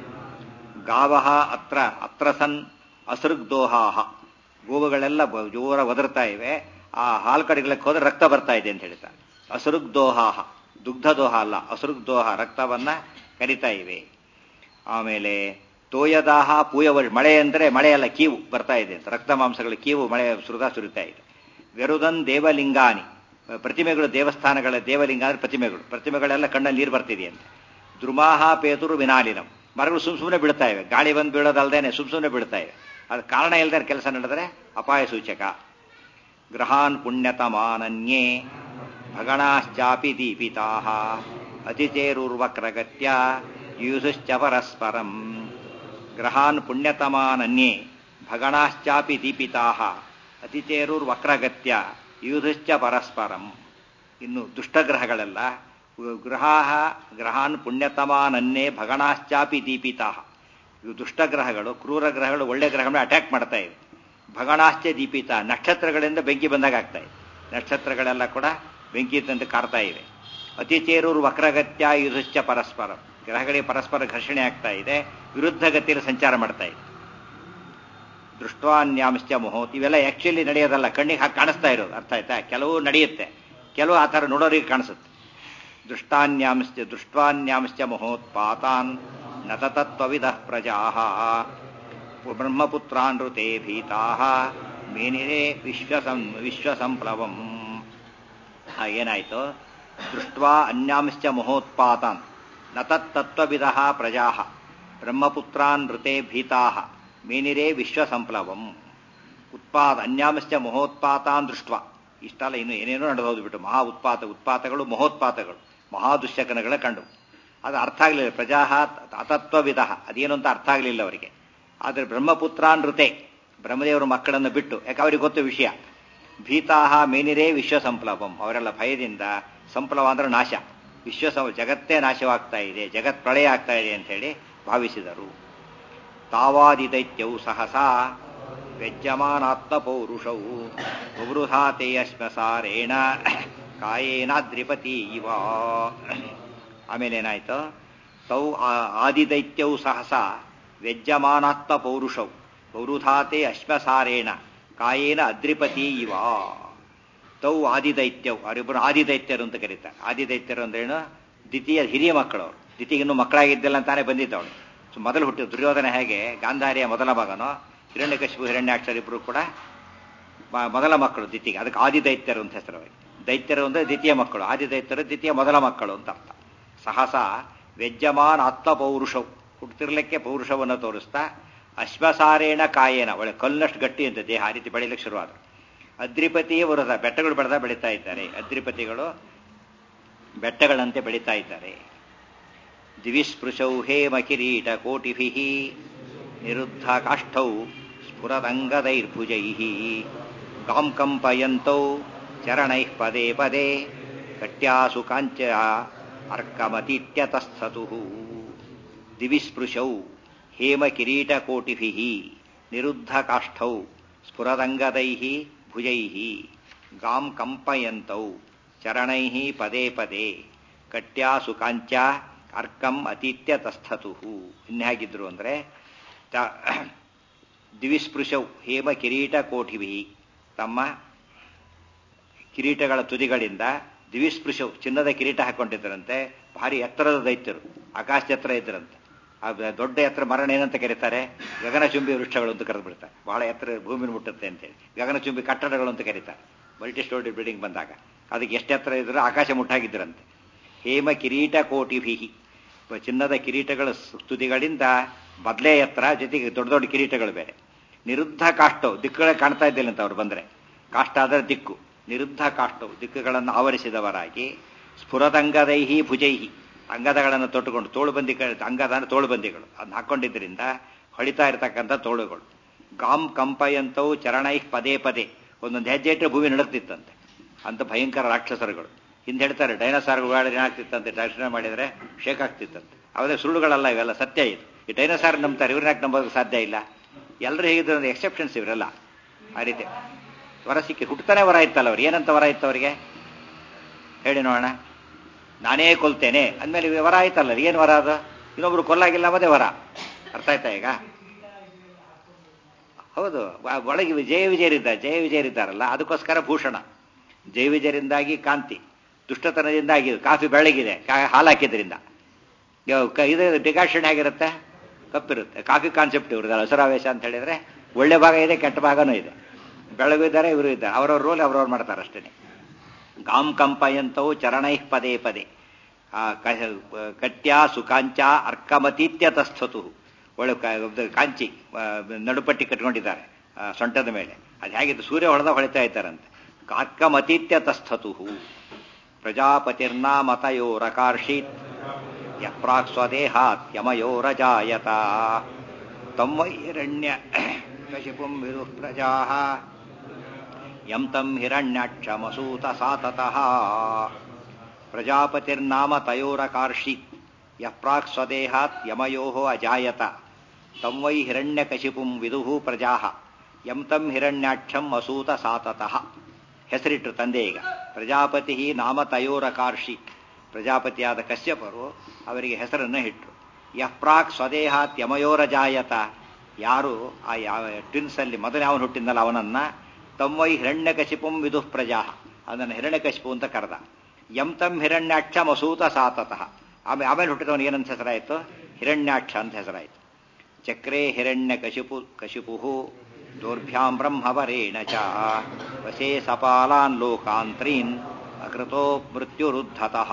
ಗಾವಹ ಅತ್ರ ಅತ್ರ ಸನ್ ಅಸೃಗ್ದೋಹಾಹ ಗೋವುಗಳೆಲ್ಲ ಬ- ಜೋರ ಒದರ್ತಾ ಇವೆ ಆ ಹಾಲು ಕಡೆಗಳಿಗೆ ಹೋದ್ರೆ ರಕ್ತ ಬರ್ತಾ ಇದೆ ಅಂತ ಹೇಳ್ತಾ ಅಸೃಗ್ದೋಹಾಹ ದುಗ್ಧದೋಹ ಅಲ್ಲ ಅಸೃಗ್ದೋಹ ರಕ್ತವನ್ನ ಕರಿತಾ ಇವೆ ಆಮೇಲೆ ತೋಯದಾಹ ಪೂಯವರ್ ಮಳೆ ಅಂದರೆ ಮಳೆ ಅಲ್ಲ ಕೀವು ಬರ್ತಾ ಇದೆ ಅಂತ ರಕ್ತ ಮಾಂಸಗಳ ಕೀವು ಮಳೆ ಸುರಿದ ಸುರಿತಾ ಇದೆ ವೆರುದನ್ ದೇವಲಿಂಗಾನಿ ಪ್ರತಿಮೆಗಳು ದೇವಸ್ಥಾನಗಳ ದೇವಲಿಂಗ ಅಂದ್ರೆ ಪ್ರತಿಮೆಗಳು ಪ್ರತಿಮೆಗಳೆಲ್ಲ ಕಣ್ಣಲ್ಲಿ ನೀರು ಬರ್ತಿದೆಯಂತೆ ದ್ರುಮಾಹ ಪೇತುರು ವಿನಾಲಿನಂ ಮರಗಳು ಸುಮ್ ಸುಮ್ಮನೆ ಬೀಳ್ತಾ ಇವೆ ಗಾಳಿ ಬಂದು ಬೀಳೋದಲ್ದೇನೆ ಸುಮ್ ಸುಮ್ಮನೆ ಬೀಳ್ತಾ ಇವೆ ಅದು ಕಾರಣ ಇಲ್ಲದೆ ಕೆಲಸ ನಡೆದರೆ ಅಪಾಯ ಸೂಚಕ ಗ್ರಹಾನ್ ಪುಣ್ಯತಮಾನನ್ಯೇ ಭಗಣಾಶ್ಚಾಪಿ ದೀಪಿತಾಹ ಅತಿಚೇರುರ್ವಕ್ರಗತ್ಯ ಯೂಸುಶ್ಚ ಪರಸ್ಪರಂ ಗ್ರಹಾನ್ ಪುಣ್ಯತಮಾನನ್ಯೇ ಭಗಣಾಶ್ಚಾಪಿ ದೀಪಿತಾಹ ಅತಿಚೇರುರ್ವಕ್ರಗತ್ಯ ಯೂಸುಶ್ಚ ಪರಸ್ಪರಂ ಇನ್ನು ದುಷ್ಟಗ್ರಹಗಳೆಲ್ಲ ಗ್ರಹಾಹ ಗ್ರಹಾನ್ ಪುಣ್ಯತಮಾನನ್ನೇ ಭಗಣಾಶ್ಚಾಪಿ ದೀಪಿತಾಹ ಇವು ದುಷ್ಟಗ್ರಹಗಳು ಕ್ರೂರ ಗ್ರಹಗಳು ಒಳ್ಳೆ ಗ್ರಹಗಳನ್ನ ಅಟ್ಯಾಕ್ ಮಾಡ್ತಾ ಇವೆ ಭಗಣಾಶ್ಚ ದೀಪಿತ ನಕ್ಷತ್ರಗಳಿಂದ ಬೆಂಕಿ ಬಂದಾಗ ಆಗ್ತಾ ಇದೆ ನಕ್ಷತ್ರಗಳೆಲ್ಲ ಕೂಡ ಬೆಂಕಿ ತಂದು ಕಾರ್ತಾ ಇವೆ ಅತಿಚೇರೂರು ವಕ್ರಗತ್ಯ ಯುಧಶ್ಚ ಪರಸ್ಪರ ಗ್ರಹಗಳಿಗೆ ಪರಸ್ಪರ ಘರ್ಷಣೆ ಆಗ್ತಾ ಇದೆ ವಿರುದ್ಧ ಗತಿಯಲ್ಲಿ ಸಂಚಾರ ಮಾಡ್ತಾ ಇದೆ ದೃಷ್ಟ್ವಾನ್ಯಾಂಶ ಮಹೋತ್ ಇವೆಲ್ಲ ಆಕ್ಚುಲಿ ನಡೆಯೋದಲ್ಲ ಕಣ್ಣಿಗೆ ಹಾಕಿ ಕಾಣಿಸ್ತಾ ಇರೋದು ಅರ್ಥ ಆಯ್ತಾ ಕೆಲವು ನಡೆಯುತ್ತೆ ಕೆಲವು ಆ ಥರ ನೋಡೋರಿಗೆ ಕಾಣಿಸುತ್ತೆ ದೃಷ್ಟಾನ್ಯಾಂಶ ದೃಷ್ಟ್ವಾನ್ಯಾಂಶ ಮಹೋತ್ಪಾತಾನ್ ನತತತ್ವವಿದ ಪ್ರಜಾ ಬ್ರಹ್ಮಪುತ್ರಾನ್ ಋತೆ ಭೀತಾ ಮೇನಿರೇ ವಿಶ್ವಸಂ ವಿಶ್ವಸಂಪ್ಲವಂ ಆ, ಏನಾಯ್ತು ದೃಷ್ಟ್ವಾ ಅನ್ಯಾಂಶ್ಚ ಮಹೋತ್ಪಾತಾನ್ ನ ತತ್ತತ್ವವಿದ ಪ್ರಜಾ ಬ್ರಹ್ಮಪುತ್ರಾನ್ ಋತೆ ಭೀತಾ ಮೇನಿರೇ ವಿಶ್ವಸಂಪ್ಲವಂ ಉತ್ಪಾದ ಅನ್ಯಾಂಶ್ಚ ಮಹೋತ್ಪಾತಾನ್ ದೃಷ್ಟ ಇಷ್ಟಲ್ಲ ಇನ್ನು ಏನೇನೋ ನಡೆದೋದು ಬಿಟ್ಟು ಮಹಾ ಉತ್ಪಾತ ಉತ್ಪಾತಗಳು ಮಹೋತ್ಪಾತಗಳು ಮಹಾದುಶ್ಯಕನಗಳ ಕಂಡು ಅದು ಅರ್ಥ ಆಗಲಿಲ್ಲ ಪ್ರಜಾ ಅತತ್ವವಿಧ ಅದೇನು ಅಂತ ಅರ್ಥ ಆಗಲಿಲ್ಲ ಅವರಿಗೆ ಆದರೆ ಬ್ರಹ್ಮಪುತ್ರಾನ್ ಋತೆ ಬ್ರಹ್ಮದೇವರ ಮಕ್ಕಳನ್ನು ಬಿಟ್ಟು ಯಾಕೆ ಅವರಿಗೆ ಗೊತ್ತು ವಿಷಯ ಭೀತಾಹ ಮೇನಿರೇ ವಿಶ್ವ ಸಂಪ್ಲವಂ ಅವರೆಲ್ಲ ಭಯದಿಂದ ಸಂಪ್ಲವ ಅಂದ್ರೆ ನಾಶ ವಿಶ್ವ ಸಂ- ಜಗತ್ತೇ ನಾಶವಾಗ್ತಾ ಇದೆ ಜಗತ್ ಪ್ರಳಯ ಆಗ್ತಾ ಇದೆ ಅಂತ ಹೇಳಿ ಭಾವಿಸಿದರು ತಾವಾದಿದೈತ್ಯೌ ಸಹಸಾ ವ್ಯಜ್ಯಮಾನಾತ್ಮಪೌರುಷೌ ಬೃಹಾತೆ ಅಶ್ಮಸಾರೇಣ ಕಾಯೇನಾದ್ರಿಪತಿ ಇವ ಆಮೇಲೆ ಏನಾಯ್ತು ತೌ ಆ- ಆದಿದೈತ್ಯೌ ಸಹಸ ವ್ಯಜ್ಯಮಾನಾತ್ಮ ಪೌರುಷೌ ಪೌರುಧಾತೆ ಅಶ್ಮಸಾರೇಣ ಕಾಯೇನ ಅದ್ರಿಪತಿ ಇವ ತೌ ಆದಿದೈತ್ಯವು ಅವರಿಬ್ಬರು ಆದಿದೈತ್ಯರು ಅಂತ ಕರೀತಾರೆ ಆದಿದೈತ್ಯರು ಅಂದ್ರೇನು ದ್ವಿತೀಯ ಹಿರಿಯ ಮಕ್ಕಳು ಅವರು ದ್ವಿತೀಯ ಇನ್ನೂ ಮಕ್ಕಳಾಗಿದ್ದಿಲ್ಲ ಅಂತಾನೆ ಬಂದಿದ್ದವಳು ಸೊ ಮೊದಲು ಹುಟ್ಟಿ ದುರ್ಯೋಧನ ಹೇಗೆ ಗಾಂಧಾರಿಯ ಮೊದಲ ಮಗನೋ ಹಿರಣ್ಯಕಶಿಪು ಹಿರಣ್ಯಾಕ್ಷರ ಇಬ್ಬರು ಕೂಡ ಮ- ಮೊದಲ ಮಕ್ಕಳು ದ್ವಿತೀಯ ಅದಕ್ಕೆ ಆದಿದೈತ್ಯರು ಅಂತ ಹೆಸರು ಅವರಿಗೆ ದೈತ್ಯರು ಅಂದ್ರೆ ದ್ವಿತೀಯ ಮಕ್ಕಳು ಆದಿದೈತ್ಯರು ದ್ವಿತೀಯ ಮೊದಲ ಮಕ್ಕಳು ಅಂತ ಅರ್ಥ ಸಹಸ ವ್ಯಜ್ಯಮಾನ್ ಆತ್ಮ ಪೌರುಷವು ಹುಟ್ಟುತ್ತಿರ್ಲಿಕ್ಕೆ ಪೌರುಷವನ್ನು ತೋರಿಸ್ತಾ ಅಶ್ವಸಾರೇಣ ಕಾಯೇನ ಒಳ್ಳೆ ಕಲ್ಲಷ್ಟು ಗಟ್ಟಿ ಅಂತ ದೇಹ ಆ ರೀತಿ ಬೆಳೀಲಿಕ್ಕೆ ಶುರುವಾದ ಅದ್ರಿಪತಿಯೇ ಬರೋದ ಬೆಟ್ಟಗಳು ಬೆಳೆದ ಬೆಳೀತಾ ಇದ್ದಾರೆ ಅದ್ರಿಪತಿಗಳು ಬೆಟ್ಟಗಳಂತೆ ಬೆಳೀತಾ ಇದ್ದಾರೆ ದಿವಿಸ್ಪೃಶೌ ಹೇಮ ಕಿರೀಟ ಕೋಟಿಭಿ ನಿರುದ್ಧ ಕಾಷ್ಠೌ ಸ್ಫುರದಂಗದೈರ್ಭುಜೈ ಗಾಂ ಕಂಪಯಂತೌ ಚರಣೈ ಪದೇ ಪದೇ ಕಟ್ಯಾಸು ಕಾಂಚ ಅರ್ಕಮತೀತ್ಯತಸ್ಥತು ದಿವಿಸ್ಪೃಶೌ ಹೇಮ ಕಿರೀಟ ಕೋಟಿಭಿ ನಿರುದ್ಧ ಕಾಷ್ಠೌ ಸ್ಫುರದಂಗದೈ ಭುಜೈ ಗಾಂ ಕಂಪಯಂತೌ ಚರಣೈ ಪದೇ ಪದೇ ಕಟ್ಯಾಸು ಕಾಂಚ ಅರ್ಕಂ ಅತೀತ್ಯ ತಸ್ಥತು ಇನ್ಯಾಗಿದ್ರು ಅಂದ್ರೆ ದಿವಿಸ್ಪೃಶೌ ಹೇಮ ಕಿರೀಟ ಕೋಟಿಭಿ ತಮ್ಮ ಕಿರೀಟಗಳ ತುದಿಗಳಿಂದ ದಿವಿಸ್ಪೃಶವು ಚಿನ್ನದ ಕಿರೀಟ ಹಾಕೊಂಡಿದ್ದರಂತೆ ಭಾರಿ ಎತ್ತರದ ದೈತ್ಯರು ಆಕಾಶ ಎತ್ತರ ಇದ್ದರಂತೆ ಆ ದೊಡ್ಡ ಎತ್ತರ ಮರಣ ಏನಂತ ಕರೀತಾರೆ ಗಗನಚುಂಬಿ ವೃಕ್ಷಗಳು ಅಂತ ಕರೆದು ಬಿಡ್ತಾರೆ ಬಹಳ ಎತ್ತರ ಭೂಮಿನ ಮುಟ್ಟುತ್ತೆ ಅಂತೇಳಿ ಗಗನಚುಂಬಿ ಕಟ್ಟಡಗಳು ಅಂತ ಕರೀತಾರೆ ಮಲ್ಟಿ ಸ್ಟೋರಿ ಬಿಲ್ಡಿಂಗ್ ಬಂದಾಗ ಅದಕ್ಕೆ ಎಷ್ಟು ಎತ್ತರ ಇದ್ರು ಆಕಾಶ ಮುಟ್ಟಾಗಿದ್ದರಂತೆ ಹೇಮ ಕಿರೀಟ ಕೋಟಿಭಿಹಿ ಚಿನ್ನದ ಕಿರೀಟಗಳ ತುದಿಗಳಿಂದ ಬದಲೇ ಎತ್ತರ ಜೊತೆಗೆ ದೊಡ್ಡ ದೊಡ್ಡ ಕಿರೀಟಗಳು ಬೇರೆ ನಿರುದ್ಧ ಕಾಷ್ಟವು ದಿಕ್ಕುಗಳೇ ಕಾಣ್ತಾ ಇದ್ದಿಲ್ಲ ಅಂತ ಅವ್ರು ಬಂದ್ರೆ ಕಾಷ್ಟ ಆದರೆ ದಿಕ್ಕು ನಿರುದ್ಧ ಕಾಷ್ಟವು ದಿಕ್ಕುಗಳನ್ನು ಆವರಿಸಿದವರಾಗಿ ಸ್ಫುರದಂಗದೈಹಿ ಭುಜೈಹಿ ಅಂಗದಗಳನ್ನು ತೊಟ್ಟುಕೊಂಡು ತೋಳುಬಂದಿ ಅಂಗದ ಅಂದ್ರೆ ತೋಳುಬಂದಿಗಳು ಅದನ್ನ ಹಾಕೊಂಡಿದ್ದರಿಂದ ಹೊಳಿತಾ ಇರತಕ್ಕಂಥ ತೋಳುಗಳು ಗಾಂ ಕಂಪಯಂತವು ಚರಣೈ ಪದೇ ಪದೇ ಒಂದೊಂದು ಹೆಜ್ಜೆ ಇಟ್ಟರೆ ಭೂಮಿ ನಡುಕ್ತಿತ್ತಂತೆ ಅಂತ ಭಯಂಕರ ರಾಕ್ಷಸರುಗಳು ಹಿಂದೆ ಹೇಳ್ತಾರೆ ಡೈನೋಸಾರ್ಗಳು ಏನಾಗ್ತಿತ್ತಂತೆ ದರ್ಶನ ಮಾಡಿದರೆ ಶೇಕ್ ಆಗ್ತಿತ್ತಂತೆ ಅವಾಗ ಸುಳ್ಳುಗಳಲ್ಲ ಇವೆಲ್ಲ ಸತ್ಯ ಇದು ಈ ಡೈನೋಸಾರ್ ನಂಬ್ತಾರೆ ಇವ್ರನ್ನ ನಂಬೋದಕ್ಕೆ ಸಾಧ್ಯ ಇಲ್ಲ ಎಲ್ಲರೂ ಹೇಗಿದ್ರು ಅಂದ್ರೆ ಎಕ್ಸೆಪ್ಷನ್ಸ್ ಇವರೆಲ್ಲ ಆ ರೀತಿ ವರ ಸಿಕ್ಕಿ ಹುಟ್ಟತಾನೆ ವರ ಇತ್ತಲ್ಲ ಅವ್ರು ಏನಂತ ವರ ಇತ್ತು ಅವರಿಗೆ ಹೇಳಿ ನೋಡೋಣ ನಾನೇ ಕೊಲ್ತೇನೆ ಅಂದಮೇಲೆ ವರ ಆಯ್ತಲ್ಲ ಏನು ವರ ಅದು ಇನ್ನೊಬ್ರು ಕೊಲ್ಲಾಗಿಲ್ಲ ಮತ್ತೆ ವರ ಅರ್ಥ ಆಯ್ತಾ ಈಗ ಹೌದು ಒಳಗೆ ಜಯ ವಿಜಯರಿದ್ದಾರೆ ಜಯ ವಿಜಯರಿದ್ದಾರಲ್ಲ ಅದಕ್ಕೋಸ್ಕರ ಭೂಷಣ ಜಯ ವಿಜಯರಿಂದಾಗಿ ಕಾಂತಿ ದುಷ್ಟತನದಿಂದಾಗಿ ಕಾಫಿ ಬೆಳಗಿದೆ ಹಾಲು ಹಾಕಿದ್ರಿಂದ ಇದು ಡಿಕಾಷನ್ ಆಗಿರುತ್ತೆ ಕಪ್ಪಿರುತ್ತೆ ಕಾಫಿ ಕಾನ್ಸೆಪ್ಟ್ ಇವ್ರದ್ದು ಹಸರಾವೇಶ ಅಂತ ಹೇಳಿದ್ರೆ ಒಳ್ಳೆ ಭಾಗ ಇದೆ ಕೆಟ್ಟ ಭಾಗನೂ ಇದೆ ಬೆಳಗು ಇದ್ದಾರೆ ಇವರು ಇದ್ದಾರೆ ಅವರವ್ರ ರೋಲ್ ಅವ್ರವ್ರು ಮಾಡ್ತಾರೆ ಅಷ್ಟೇ ಗಾಂ ಕಂಪಯಂತವು ಚರಣೈ ಪದೇ ಪದೇ ಕಟ್ಯ ಸುಕಾಂಚ ಅರ್ಕಮತೀತ್ಯ ತಸ್ಥತು ಒಳ್ಳೆ ಕಾಂಚಿ ನಡುಪಟ್ಟಿ ಕಟ್ಕೊಂಡಿದ್ದಾರೆ ಸೊಂಟದ ಮೇಲೆ ಅದು ಹೇಗಿದ್ದು ಸೂರ್ಯ ಹೊಡೆದ ಹೊಳಿತಾ ಇದ್ದಾರಂತೆ ಅರ್ಕಮತೀತ್ಯ ತಸ್ಥತು ಪ್ರಜಾಪತಿರ್ನಾಮತಯೋರಕಾರ್ಷೀತ್ ಯಪ್ರಾಕ್ ಸ್ವದೇಹಾತ್ ಯಮಯೋರಜಾಯತ ತಮ್ಮೈರಣ್ಯ ಕಶಿಪುಂ ವಿದು ಪ್ರಜಾ ಯಂ ತಂ ಹಿರಣ್ಯಾಕ್ಷಮಸೂತ ಸಾತತಃ ಪ್ರಜಾಪತಿರ್ನಾಮ ತಯೋರಕಾರ್ಷೀತ್ ಯಪ್ರಾಕ್ ಸ್ವದೇಹಾತ್ ಯಮಯೋ ಅಜಾಯತ ತಂ ವೈ ಹಿರಣ್ಯಕಶಿಪುಂ ವಿದುಃ ಪ್ರಜಾ ಯಂ ತಂ ಹಿರಣ್ಯಾಕ್ಷಂ ಅಸೂತ ಸಾತತಃ ಹೆಸರಿಟ್ರು ತಂದೆ ಈಗ ಪ್ರಜಾಪತಿ ನಾಮ ತಯೋರಕಾರ್ಷಿ ಪ್ರಜಾಪತಿಯಾದ ಕಶ್ಯಪರು ಅವರಿಗೆ ಹೆಸರನ್ನು ಇಟ್ಟರು ಯಪ್ರಾಕ್ ಸ್ವದೇಹಾತ್ ಯಮಯೋರಜಾಯತ ಯಾರು ಆ ಯಾವ ಟ್ವಿನ್ಸ್ ಅಲ್ಲಿ ಮೊದಲೇ ಅವನು ಹುಟ್ಟಿದ್ನಲ್ಲ ಅವನನ್ನ ತಮ್ಮೈ ಹಿರಣ್ಯಕಶಿಪುಂ ವಿದುಃ ಪ್ರಜಾ ಅದನ್ನು ಹಿರಣ್ಯಕಶಿಪು ಅಂತ ಕರೆದ ಯಂ ತಂ ಹಿರಣ್ಯಾಕ್ಷ ಮಸೂತ ಸಾತತಃ ಆಮೇಲೆ ಆಮೇಲೆ ಹುಟ್ಟಿದವನು ಏನಂತ ಹೆಸರಾಯಿತು ಹಿರಣ್ಯಾಕ್ಷ ಅಂತ ಹೆಸರಾಯಿತು ಚಕ್ರೇ ಹಿರಣ್ಯ ಕಶಿಪು ಕಶಿಪು ದೌರ್ಭ್ಯಾಂ ಬ್ರಹ್ಮವರೇಣ ಚ ವಶೇ ಸಪಾಲಾನ್ ಲೋಕಾಂತ್ರೀನ್ ಅಕೃತೋ ಮೃತ್ಯುರುದ್ಧತಃ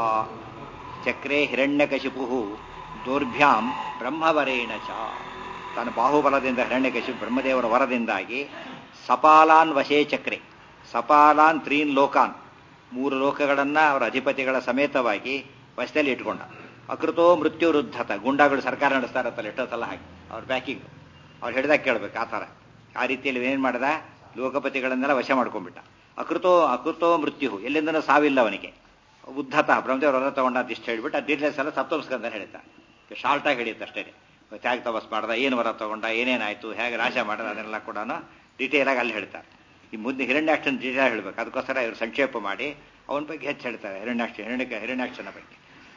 ಚಕ್ರೇ ಹಿರಣ್ಯಕಶಿಪು ದೌರ್ಭ್ಯಾಂ ಬ್ರಹ್ಮವರೇಣ ಚ ತನ್ನ ಬಾಹುಬಲದಿಂದ ಹಿರಣ್ಯಕಶಿಪು ಬ್ರಹ್ಮದೇವರ ವರದಿಂದಾಗಿ ಸಪಾಲಾನ್ ವಶೇ ಚಕ್ರೆ ಸಪಾಲಾನ್ ತ್ರೀನ್ ಲೋಕಾನ್ ಮೂರು ಲೋಕಗಳನ್ನ ಅವರ ಅಧಿಪತಿಗಳ ಸಮೇತವಾಗಿ ವಶದಲ್ಲಿ ಇಟ್ಕೊಂಡ ಅಕೃತೋ ಮೃತ್ಯು ವೃದ್ಧತ ಗುಂಡಾಗಳು ಸರ್ಕಾರ ನಡೆಸ್ತಾ ಇರತ್ತಲ್ಲ ಎಷ್ಟೋ ಸಲ ಹಾಕಿ ಅವ್ರ ಪ್ಯಾಕಿಂಗ್ ಅವ್ರು ಹಿಡ್ದಾಗ ಕೇಳ್ಬೇಕು ಆ ಥರ ಆ ರೀತಿಯಲ್ಲಿ ಏನ್ ಮಾಡ್ದ ಲೋಕಪತಿಗಳನ್ನೆಲ್ಲ ವಶ ಮಾಡ್ಕೊಂಡ್ಬಿಟ್ಟ ಅಕೃತೋ ಅಕೃತೋ ಮೃತ್ಯು ಎಲ್ಲಿಂದನೂ ಸಾವಿಲ್ಲ ಅವನಿಗೆ ಉದ್ಧತ ಬ್ರಹ್ಮದೇವ್ರ ಹೊರ ತಗೊಂಡ ಅಂತ ಇಷ್ಟು ಹೇಳ್ಬಿಟ್ಟು ಆ ಡೀಟೇಲ್ಸ್ ಎಲ್ಲ ಸಪ್ತಮಸ್ಕಂದ ಹೇಳ್ತಾರೆ ಶಾರ್ಟ್ ಆಗಿ ಹಿಡಿಯುತ್ತೆ ಅಷ್ಟೇ ತ್ಯಾಗ ತಪಸ್ ಮಾಡ್ದ ಏನು ವರ ತಗೊಂಡ ಏನೇನಾಯ್ತು ಹೇಗೆ ನಾಶ ಮಾಡ್ದ ಅದನ್ನೆಲ್ಲ ಕೂಡ ಡೀಟೇಲ್ ಆಗಿ ಅಲ್ಲಿ ಹೇಳ್ತಾರೆ ಈ ಮುಂದೆ ಹಿರಣ್ಯಾಕ್ಷನ್ ಡೀಟೇಲ್ ಹೇಳ್ಬೇಕು ಅದಕ್ಕೋಸ್ಕರ ಇವರು ಸಂಕ್ಷೇಪ ಮಾಡಿ ಅವನ ಬಗ್ಗೆ ಹೆಚ್ಚು ಹೇಳ್ತಾರೆ ಹಿರಣ್ಯಾಕ್ಷ ಹಿರಣ್ಯ ಹಿರಣ್ಯಾಕ್ಷನ ಬಗ್ಗೆ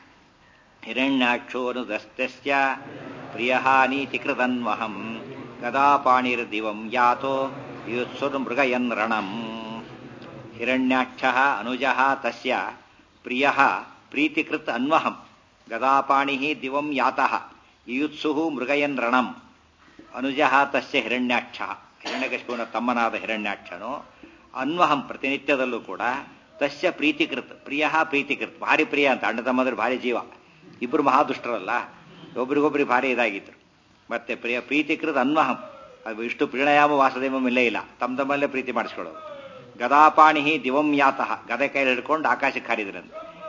ಹಿರಣ್ಯಾಕ್ಷೋನುದಸ್ತಸ್ಯ ಪ್ರಿಯ ನೀತಿ ಕೃತನ್ವಹಂ ಗದಾಪಾಣಿರ್ದಿವಂ ಯಾತೋ ಯುತ್ಸುರ್ಮೃಗಯನ್ ರಣಂ ಹಿರಣ್ಯಾಕ್ಷ ಅನುಜ ತಸ್ಯ ಪ್ರಿಯ ಪ್ರೀತಿಕೃತ್ ಅನ್ವಹಂ ಗದಾಪಾಣಿ ದಿವಂ ಯಾತಃ ಯುತ್ಸು ಮೃಗಯನ್ ರಣಂ ಅನುಜ ತಸ್ಯ ಹಿರಣ್ಯಾಕ್ಷ ಹಿರಣ್ಯಕಶಿಪುವಿನ ತಮ್ಮನಾದ ಹಿರಣ್ಯಾಕ್ಷನು ಅನ್ವಹಂ ಪ್ರತಿನಿತ್ಯದಲ್ಲೂ ಕೂಡ ತಸ್ಯ ಪ್ರೀತಿಕೃತ್ ಪ್ರಿಯ ಪ್ರೀತಿಕೃತ್ ಭಾರಿ ಪ್ರಿಯ ಅಂತ ಅಣ್ಣ ತಮ್ಮದ್ರು ಭಾರಿ ಜೀವ ಇಬ್ಬರು ಮಹಾದುಷ್ಟರಲ್ಲ ಒಬ್ರಿಗೊಬ್ರಿಗೆ ಭಾರಿ ಇದಾಗಿದ್ರು ಮತ್ತೆ ಪ್ರಿಯ ಪ್ರೀತಿಕೃತ್ ಅನ್ವಹಂ ಅದು ಇಷ್ಟು ಪ್ರೀಣಯಾಮ ವಾಸದೇವಂ ಇಲ್ಲೇ ಇಲ್ಲ ತಮ್ಮ ತಮ್ಮಲ್ಲೇ ಪ್ರೀತಿ ಮಾಡಿಸ್ಕೊಳ್ಳೋದು ಗದಾಪಾಣಿ ದಿವಂ ಯಾತಃ ಗದೆ ಕೈಲಿ ಹಿಡ್ಕೊಂಡು ಆಕಾಶಕ್ಕೆ ಹಾರಿದ್ರಂತೆ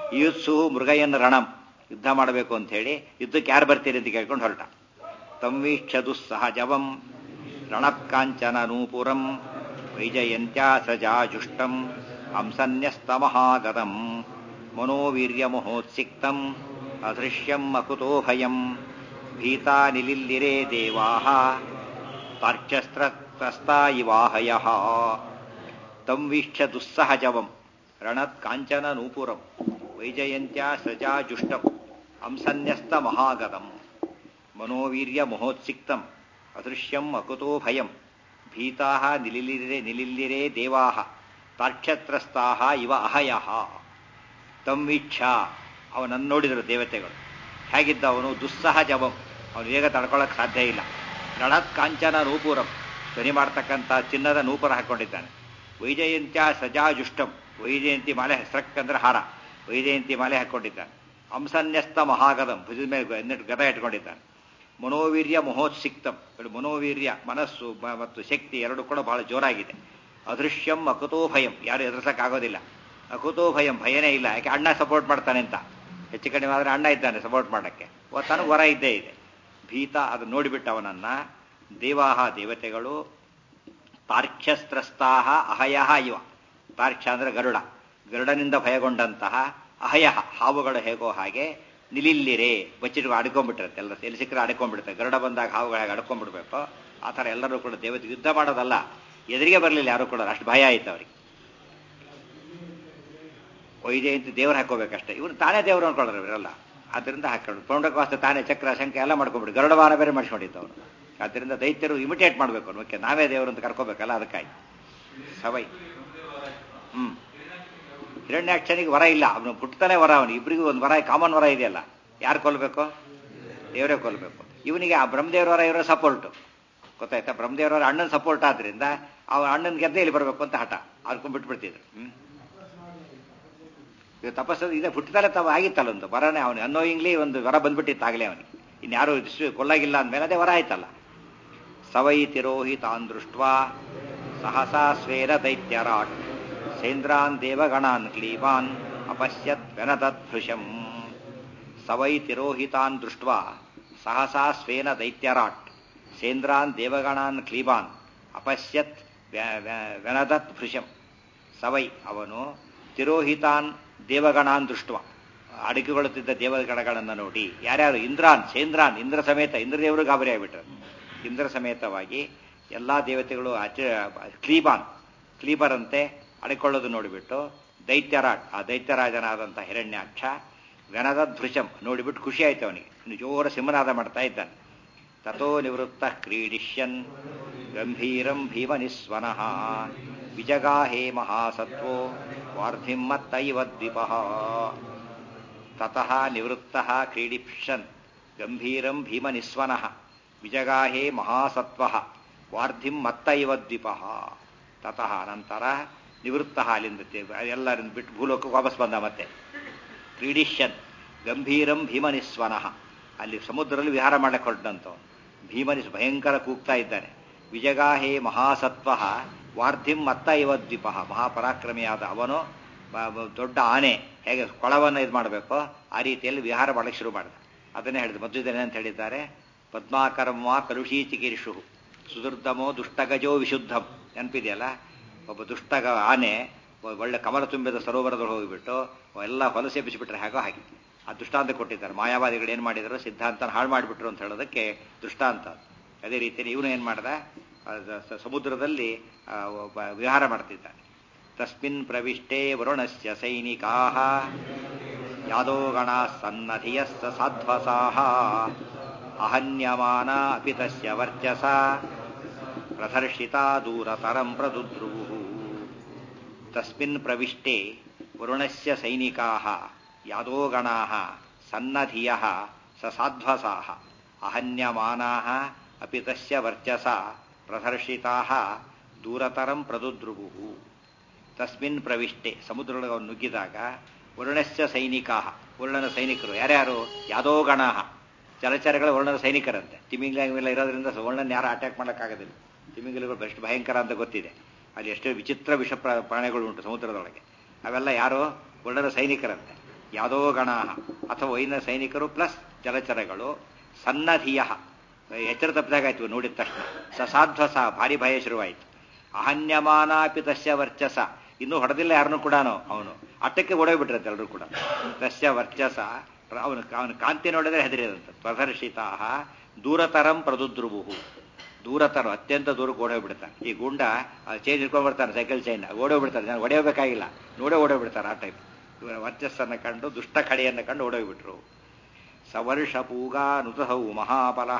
ಯುತ್ಸು ಮೃಗಯನ್ ರಣಂ ಯುದ್ಧ ಮಾಡಬೇಕು ಅಂತ ಹೇಳಿ ಯುದ್ಧಕ್ಕೆ ಯಾರು ಬರ್ತೀರಿ ಅಂತ ಕೇಳ್ಕೊಂಡು ಹೊರಟ ತಂವೀಕ್ಷದು ಸಹಜವಂ ರಣಕ್ಕಾಂಚನ ನೂಪುರಂ ವೈಜಯಂತ್ಯಾ ಸಜಾಜುಷ್ಟಂ ಹಂಸನ್ಯಸ್ತಮಹಾಗತಂ ಮನೋವೀರ್ಯಮಹೋತ್ಸಿಕ್ತಂ ಅದೃಶ್ಯಂ ಅಕುತೋ ಭಯಂ ಭೀತಾ ನಿಲಿಲ್ಲಿರೇ ದೇವಾಃ ತಾರ್ಕ್ಷ್ಯಸ್ತ್ರಸ್ತಾ ಇವಾಹಯಃ ತಂ ವೀಕ್ಷ್ಯ ದುಸ್ಸಹಜವಂ ರಣತ್ ಕಾಂಚನ ನೂಪುರಂ ವೈಜಯಂತ್ಯಾ ಸಜಾಜುಷ್ಟಂ ಹಂಸನ್ಯಸ್ತ ಮಹಾಗತಂ ಮನೋವೀರ್ಯ ಮಹೋತ್ಸಿಕ್ತಂ ಅದೃಶ್ಯಂ ಅಕುತೋ ಭಯಂ ಭೀತಾ ನಿಲಿಲ್ಲಿರೆ ನಿಲಿಲ್ಲಿರೇ ದೇವಾ ತಾರ್ಕ್ಷತ್ರಸ್ತಾ ಇವ ಅಹಯಃ ತಂ ವೀಕ್ಷ ಅವನನ್ನು ನೋಡಿದರು ದೇವತೆಗಳು ಹೇಗಿದ್ದ ಅವನು ದುಸ್ಸಹಜವಂ ಅವನು ಬೇಗ ತಡ್ಕೊಳ್ಳೋಕೆ ಸಾಧ್ಯ ಇಲ್ಲ ರಣತ್ ಕಾಂಚನ ನೂಪುರಂ ಧ್ವನಿ ಮಾಡ್ತಕ್ಕಂಥ ಚಿನ್ನದ ನೂಪುರ ಹಾಕೊಂಡಿದ್ದಾನೆ ವೈಜಯಂತ್ಯ ಸಜಾಜುಷ್ಟಂ ವೈಜಯಂತಿ ಮಾಲೆ ಹೆಸರಕ್ ಅಂದ್ರೆ ಹಾರ ವೈಜಯಂತಿ ಮಾಲೆ ಹಾಕೊಂಡಿದ್ದಾನೆ ಹಂಸನ್ಯಸ್ತ ಮಹಾಗದಂ ಭುಜದ ಮೇಲೆ ಎನ್ನೆಟ್ಟು ಗದ ಇಟ್ಕೊಂಡಿದ್ದಾನೆ ಮನೋವೀರ್ಯ ಮಹೋತ್ಸಿಕ್ತಂ ಇವರು ಮನೋವೀರ್ಯ ಮನಸ್ಸು ಮ- ಮತ್ತು ಶಕ್ತಿ ಎರಡು ಕೂಡ ಬಹಳ ಜೋರಾಗಿದೆ ಅದೃಶ್ಯಂ ಅಕುತೋ ಭಯಂ ಯಾರು ಎದುರಿಸಕ್ಕಾಗೋದಿಲ್ಲ ಅಕುತೋ ಭಯಂ ಭಯನೇ ಇಲ್ಲ ಯಾಕೆ ಅಣ್ಣ ಸಪೋರ್ಟ್ ಮಾಡ್ತಾನೆ ಅಂತ ಹೆಚ್ಚು ಕಡಿಮೆ ಆದರೆ ಅಣ್ಣ ಇದ್ದಾನೆ ಸಪೋರ್ಟ್ ಮಾಡಕ್ಕೆ ತನಗೆ ವರ ಇದ್ದೇ ಇದೆ ಭೀತ ಅದು ನೋಡಿಬಿಟ್ಟು ಅವನನ್ನ ದೇವಾಹ ದೇವತೆಗಳು ತಾರ್ಕ್ಷ್ಯಸ್ತ್ರಸ್ತಾಹ ಅಹಯಃ ಇವ ತಾರ್ಕ್ಷ್ಯ ಅಂದ್ರೆ ಗರುಡ ಗರುಡನಿಂದ ಭಯಗೊಂಡಂತಹ ಅಹಯಃ ಹಾವುಗಳು ಹೇಗೋ ಹಾಗೆ ನಿಲಿಲ್ಲಿರೆ ಬಚ್ಚಿಟ್ಟು ಅಡ್ಕೊಂಡ್ಬಿಟ್ಟಿರುತ್ತೆ ಎಲ್ಲ ಎಲ್ಲಿ ಸಿಕ್ಕರೆ ಅಡ್ಕೊಂಡ್ಬಿಡುತ್ತೆ ಗರುಡ ಬಂದಾಗ ಹಾವುಗಳು ಹೇಗೆ ಅಡ್ಕೊಂಡ್ಬಿಡ್ಬೇಕು ಆ ಥರ ಎಲ್ಲರೂ ಕೂಡ ದೇವತೆ ಯುದ್ಧ ಮಾಡೋದಲ್ಲ ಎದುರಿಗೆ ಬರಲಿಲ್ಲ ಯಾರು ಕೂಡ ಅಷ್ಟು ಭಯ ಆಯ್ತು ಅವ್ರಿಗೆ ವೈಜಯಂತಿ ದೇವ್ರು ಹಾಕೋಬೇಕಷ್ಟೇ ಇವ್ರು ತಾನೇ ದೇವ್ರು ಅನ್ಕೊಳ್ಳೋರು ಇವರೆಲ್ಲ ಅದರಿಂದ ಹಾಕೊಂಡು ಪೌಂಡಕವಾಸ್ತ ತಾನೇ ಚಕ್ರ ಶಂಕ ಎಲ್ಲ ಮಾಡ್ಕೊಂಡ್ಬಿಟ್ಟು ಗರುಡವಾನ ಬೇರೆ ಮಾಡಿಸ್ಕೊಂಡಿದ್ದು ಅವನು ಆದ್ದರಿಂದ ದೈತ್ಯರು ಇಮಿಟೇಟ್ ಮಾಡಬೇಕು ಮುಖ್ಯ ನಾವೇ ದೇವರು ಅಂತ ಕರ್ಕೋಬೇಕಲ್ಲ ಅದಕ್ಕಾಗಿ ಸವೈ ಹ್ಮ್ ಹಿರಣ್ಯಾಕ್ಷನಿಗೆ ವರ ಇಲ್ಲ ಅವನು ಪುಟ್ಟತಾನೆ ವರ ಅವನು ಇಬ್ಬರಿಗೂ ಒಂದು ವರ ಕಾಮನ್ ವರ ಇದೆಯಲ್ಲ ಯಾರು ಕೊಲ್ಲಬೇಕು ದೇವರೇ ಕೊಲ್ಲಬೇಕು ಇವನಿಗೆ ಆ ಬ್ರಹ್ಮದೇವ್ರ ವರ ಇವರ ಸಪೋರ್ಟು ಗೊತ್ತಾಯ್ತಾ ಬ್ರಹ್ಮದೇವ್ರವರ ಅಣ್ಣನ ಸಪೋರ್ಟ್ ಆದ್ರಿಂದ ಅವ ಅಣ್ಣನ ಗೆದ್ದೆ ಇಲ್ಲಿ ಬರಬೇಕು ಅಂತ ಹಠ ಅದ್ಕೊಂಡು ಬಿಟ್ಬಿಡ್ತಿದ್ರು ಹ್ಮ್ ಇದು ತಪಸ್ಸು ಇದೆ ಹುಟ್ಟಿದಲ್ಲೇ ತಾವು ಆಗಿತ್ತಲ್ಲ ಒಂದು ವರನೇ ಅವನು ಅನ್ನೋಯಿಂಗ್ಲಿ ಒಂದು ವರ ಬಂದ್ಬಿಟ್ಟಿತ್ತು ಆಗಲೇ ಅವನಿಗೆ ಇನ್ಯಾರು ದಿಸ್- ಕೊಲ್ಲಾಗಿಲ್ಲ ಅಂದಮೇಲೆ ಅದೇ ವರ ಆಯ್ತಲ್ಲ ಸವೈ ತಿರೋಹಿತಾನ್ ದೃಷ್ಟ ಸಹಸಾ ಸ್ವೇರ ದೈತ್ಯರಾಟ್ ಸೇಂದ್ರಾನ್ ದೇವಗಣಾನ್ ಕ್ಲೀವಾನ್ ಅಪಶ್ಯತ್ ವೆನತದ್ಭೃಶಂ ಸವೈ ತಿರೋಹಿತಾನ್ ದೃಷ್ಟ ಸಹಸಾ ಸ್ವೇನ ದೈತ್ಯರಾಟ್ ಸೇಂದ್ರಾನ್ ದೇವಗಣಾನ್ ಕ್ಲೀವಾನ್ ಅಪಶ್ಯತ್ ವ್ಯ- ವ್ಯ- ವೆನದತ್ ಭೃಶಂ ಸವೈ ಅವನು ತಿರೋಹಿತಾನ್ ದೇವಗಣಾನ್ ದೃಷ್ಟ ಅಡಗಿಕೊಳ್ಳುತ್ತಿದ್ದ ದೇವಗಣಗಳನ್ನು ನೋಡಿ ಯಾರ್ಯಾರು ಇಂದ್ರಾನ್ ಸೇಂದ್ರಾನ್ ಇಂದ್ರ ಸಮೇತ ಇಂದ್ರದೇವರು ಗಾಬರಿ ಆಗಿಬಿಟ್ರು ಇಂದ್ರ ಸಮೇತವಾಗಿ ಎಲ್ಲಾ ದೇವತೆಗಳು ಆಚ ಕ್ಲೀಬಾನ್ ಕ್ಲೀಬರಂತೆ ಅಡಕೊಳ್ಳೋದು ನೋಡಿಬಿಟ್ಟು ದೈತ್ಯರಾಟ್ ಆ ದೈತ್ಯರಾಜನಾದಂಥ ಹಿರಣ್ಯಾಕ್ಷ ವೆನದ ದೃಶಂ ನೋಡಿಬಿಟ್ಟು ಖುಷಿ ಆಯ್ತು ಅವನಿಗೆ ಇನ್ನು ಜೋರ ಸಿಂಹನಾದ ಮಾಡ್ತಾ ಇದ್ದಾನೆ ತಥೋ ನಿವೃತ್ತ ಕ್ರೀಡಿಷ್ಯನ್ ಗಂಭೀರಂ ಭೀಮನಿಸ್ವನಃ ವಿಜಗಾಹೇ ಮಹಾಸತ್ವೋ ವಾರ್ಧಿಮ್ಮತ್ತೈವ ದ್ವಿಪಃ ತತಃ ನಿವೃತ್ತಃ ಕ್ರೀಡಿಪ್ಷನ್ ಗಂಭೀರಂ ಭೀಮನಿಸ್ವನಃ ವಿಜಗಾಹೇ ಮಹಾಸತ್ವಃ ವಾರ್ಧಿಂ ಮತ್ತ ಇವ ದ್ವಿಪಃ ತತಃ ನಂತರ ನಿವೃತ್ತ ಅಲ್ಲಿಂದ ತೆ- ಎಲ್ಲರಿಂದ ಬಿಟ್ಟು ಭೂಲೋಕಕ್ಕೆ ವಾಪಸ್ ಬಂದ ಮತ್ತೆ ಕ್ರೀಡಿಷ್ಯನ್ ಗಂಭೀರಂ ಭೀಮನಿಸ್ವನಃ ಅಲ್ಲಿ ಸಮುದ್ರದಲ್ಲಿ ವಿಹಾರ ಮಾಡಕ್ಕೆ ಹೊರಟಂತವನು ಭೀಮನಿಸ್ ಭಯಂಕರ ಕೂಗ್ತಾ ಇದ್ದಾನೆ ವಿಜಗಾಹೇ ಮಹಾಸತ್ವ ವಾರ್ಧಿಂ ಮತ್ತ ಇವ ದ್ವಿಪ ಮಹಾಪರಾಕ್ರಮಿಯಾದ ಅವನು ಬ- ಬ- ದೊಡ್ಡ ಆನೆ ಹೇಗೆ ಕೊಳವನ್ನು ಇದು ಮಾಡಬೇಕೋ ಆ ರೀತಿಯಲ್ಲಿ ವಿಹಾರ ಮಾಡಕ್ಕೆ ಶುರು ಮಾಡಿದ ಅದನ್ನೇ ಹೇಳಿದ ಮಧ್ಯುದೇನೆ ಅಂತ ಹೇಳಿದ್ದಾರೆ ಪದ್ಮಾಕರ್ಮ ಕಲುಷೀ ಚಿಕೀರ್ಷು ಸುದುರ್ದಮೋ ದುಷ್ಟಗಜೋ ವಿಶುದ್ಧಂ ನೆನಪಿದೆಯಲ್ಲ ಒಬ್ಬ ದುಷ್ಟಗ ಆನೆ ಒ- ಒಳ್ಳೆ ಕಮಲ ತುಂಬಿದ ಸರೋವರದಲ್ಲಿ ಹೋಗಿಬಿಟ್ಟು ಎಲ್ಲ ಹೊಲಸೆ ಬಿಸಿಬಿಟ್ರೆ ಹೇಗೋ ಹಾಗೆ ಆ ದೃಷ್ಟಾಂತ ಕೊಟ್ಟಿದ್ದಾರೆ ಮಾಯಾವಾದಿಗಳು ಏನು ಮಾಡಿದ್ರು ಸಿದ್ಧಾಂತನ ಹಾಳು ಮಾಡಿಬಿಟ್ರು ಅಂತ ಹೇಳೋದಕ್ಕೆ ದೃಷ್ಟಾಂತ ಅದು. ಅದೇ ರೀತಿಯಲ್ಲಿ ಇವನು ಏನು ಮಾಡ್ದ ಆ, ಸ- ಸಮುದ್ರದಲ್ಲಿ ಆ, ಒಬ್ಬ ವಿಹಾರ ಮಾಡ್ತಿದ್ದಾನೆ ತಸ್ಮಿನ್ ಪ್ರವಿಷ್ಟೇ ವರುಣಸ್ಯ ಸೈನಿಕಾ ಯಾದೋಗಣ ಸನ್ನಧಿಯಸ್ಸ ಸಾಧ್ವಸಾಹ ಅಹನ್ಯಮಾನ ಅಪಿ ತಸ್ಯ ವರ್ಚಸ ಪ್ರದರ್ಶಿತಾ ದೂರತರಂ ಪ್ರದುದ್ರುವು ತಸ್ಮಿನ್ ಪ್ರವಿಷ್ಟೆ ವರುಣಸ್ಯ ಸೈನಿಕಾಃ ಯಾದೋಗಣಾಃ ಸನ್ನಧಿಯಃ ಸ ಸಾಧ್ವಸಾಃ ಅಹನ್ಯಮಾನಾಃ ಅಪಿ ತಸ್ಯ ವರ್ಚಸ ಪ್ರದರ್ಶಿತಾಃ ದೂರತರಂ ಪ್ರದುದ್ರುವು ತಸ್ಮಿನ್ ಪ್ರವಿಷ್ಟೆ ಸಮುದ್ರದೊಳಗೆ ಅವನು ನುಗ್ಗಿದಾಗ ವರುಣಸ್ಯ ಸೈನಿಕಾ ವರುಣನ ಸೈನಿಕರು ಯಾರ್ಯಾರು ಯಾದೋಗಣ ಜಲಚರಗಳ ವರ್ಣನ ಸೈನಿಕರಂತೆ ತಿಮಿಂಗಿಲ ಇರೋದ್ರಿಂದ ವರ್ಣನ ಯಾರು ಅಟ್ಯಾಕ್ ಮಾಡೋಕ್ಕಾಗೋದಿಲ್ಲ ತಿಮಿಂಗಿಲಗಳು ಎಷ್ಟು ಭಯಂಕರ ಅಂತ ಗೊತ್ತಿದೆ ಅಲ್ಲಿ ಎಷ್ಟು ವಿಚಿತ್ರ ವಿಷ ಪ್ರ- ಪ್ರಾಣಿಗಳು ಉಂಟು ಸಮುದ್ರದೊಳಗೆ ಅವೆಲ್ಲ ಯಾರು ವರ್ಣನ ಸೈನಿಕರಂತೆ ಯಾದೋ ಗಣ ಅಥವಾ ವೈನ ಸೈನಿಕರು ಪ್ಲಸ್ ಜಲಚರಗಳು ಸನ್ನಧಿಯ ಎಚ್ಚರ ತಪ್ಪಿದಾಗಾಯ್ತು ನೋಡಿದ ತಕ್ಷಣ ಸಸಾಧ್ವಸ ಭಾರಿ ಭಯ ಶುರುವಾಯಿತು ಅಹನ್ಯಮಾನಾಪಿ ತಸ್ಯ ವರ್ಚಸ ಇನ್ನೂ ಹೊಡೆದಿಲ್ಲ ಯಾರನ್ನೂ ಕೂಡ ಅವನು ಅಟ್ಟಕ್ಕೆ ಓಡೋಗ್ಬಿಟ್ರಂತೆ ಎಲ್ಲರೂ ಕೂಡ ತಸ್ಯ ವರ್ಚಸ ಅವನು ಅವನ ಕಾಂತಿ ನೋಡಿದ್ರೆ ಹೆದರಿದಂತೆ ಪ್ರದರ್ಶಿತಾ ದೂರತರಂ ಪ್ರದುದ್ರುಬುಹು ದೂರತರ ಅತ್ಯಂತ ದೂರಕ್ಕೆ ಓಡೋಗ್ಬಿಡ್ತಾನೆ ಈ ಗುಂಡ ಚೇಂಜ್ ಇಟ್ಕೊಂಡು ಬರ್ತಾನೆ ಸೈಕಲ್ ಚೈನ್ ಓಡೋಗ್ಬಿಡ್ತಾರೆ ನಾನು ಹೊಡೆಯಬೇಕಾಗಿಲ್ಲ ನೋಡೇ ಓಡೋಗ್ಬಿಡ್ತಾರೆ ಆ ಟೈಪ್ ಇವರ ವರ್ಚಸ್ಸನ್ನು ಕಂಡು ದುಷ್ಟ ಕಡೆಯನ್ನು ಕಂಡು ಓಡೋಗ್ಬಿಟ್ರು ಸವರ್ಷ ಪೂಗಾ ನುತಹೌ ಮಹಾಬಲಃ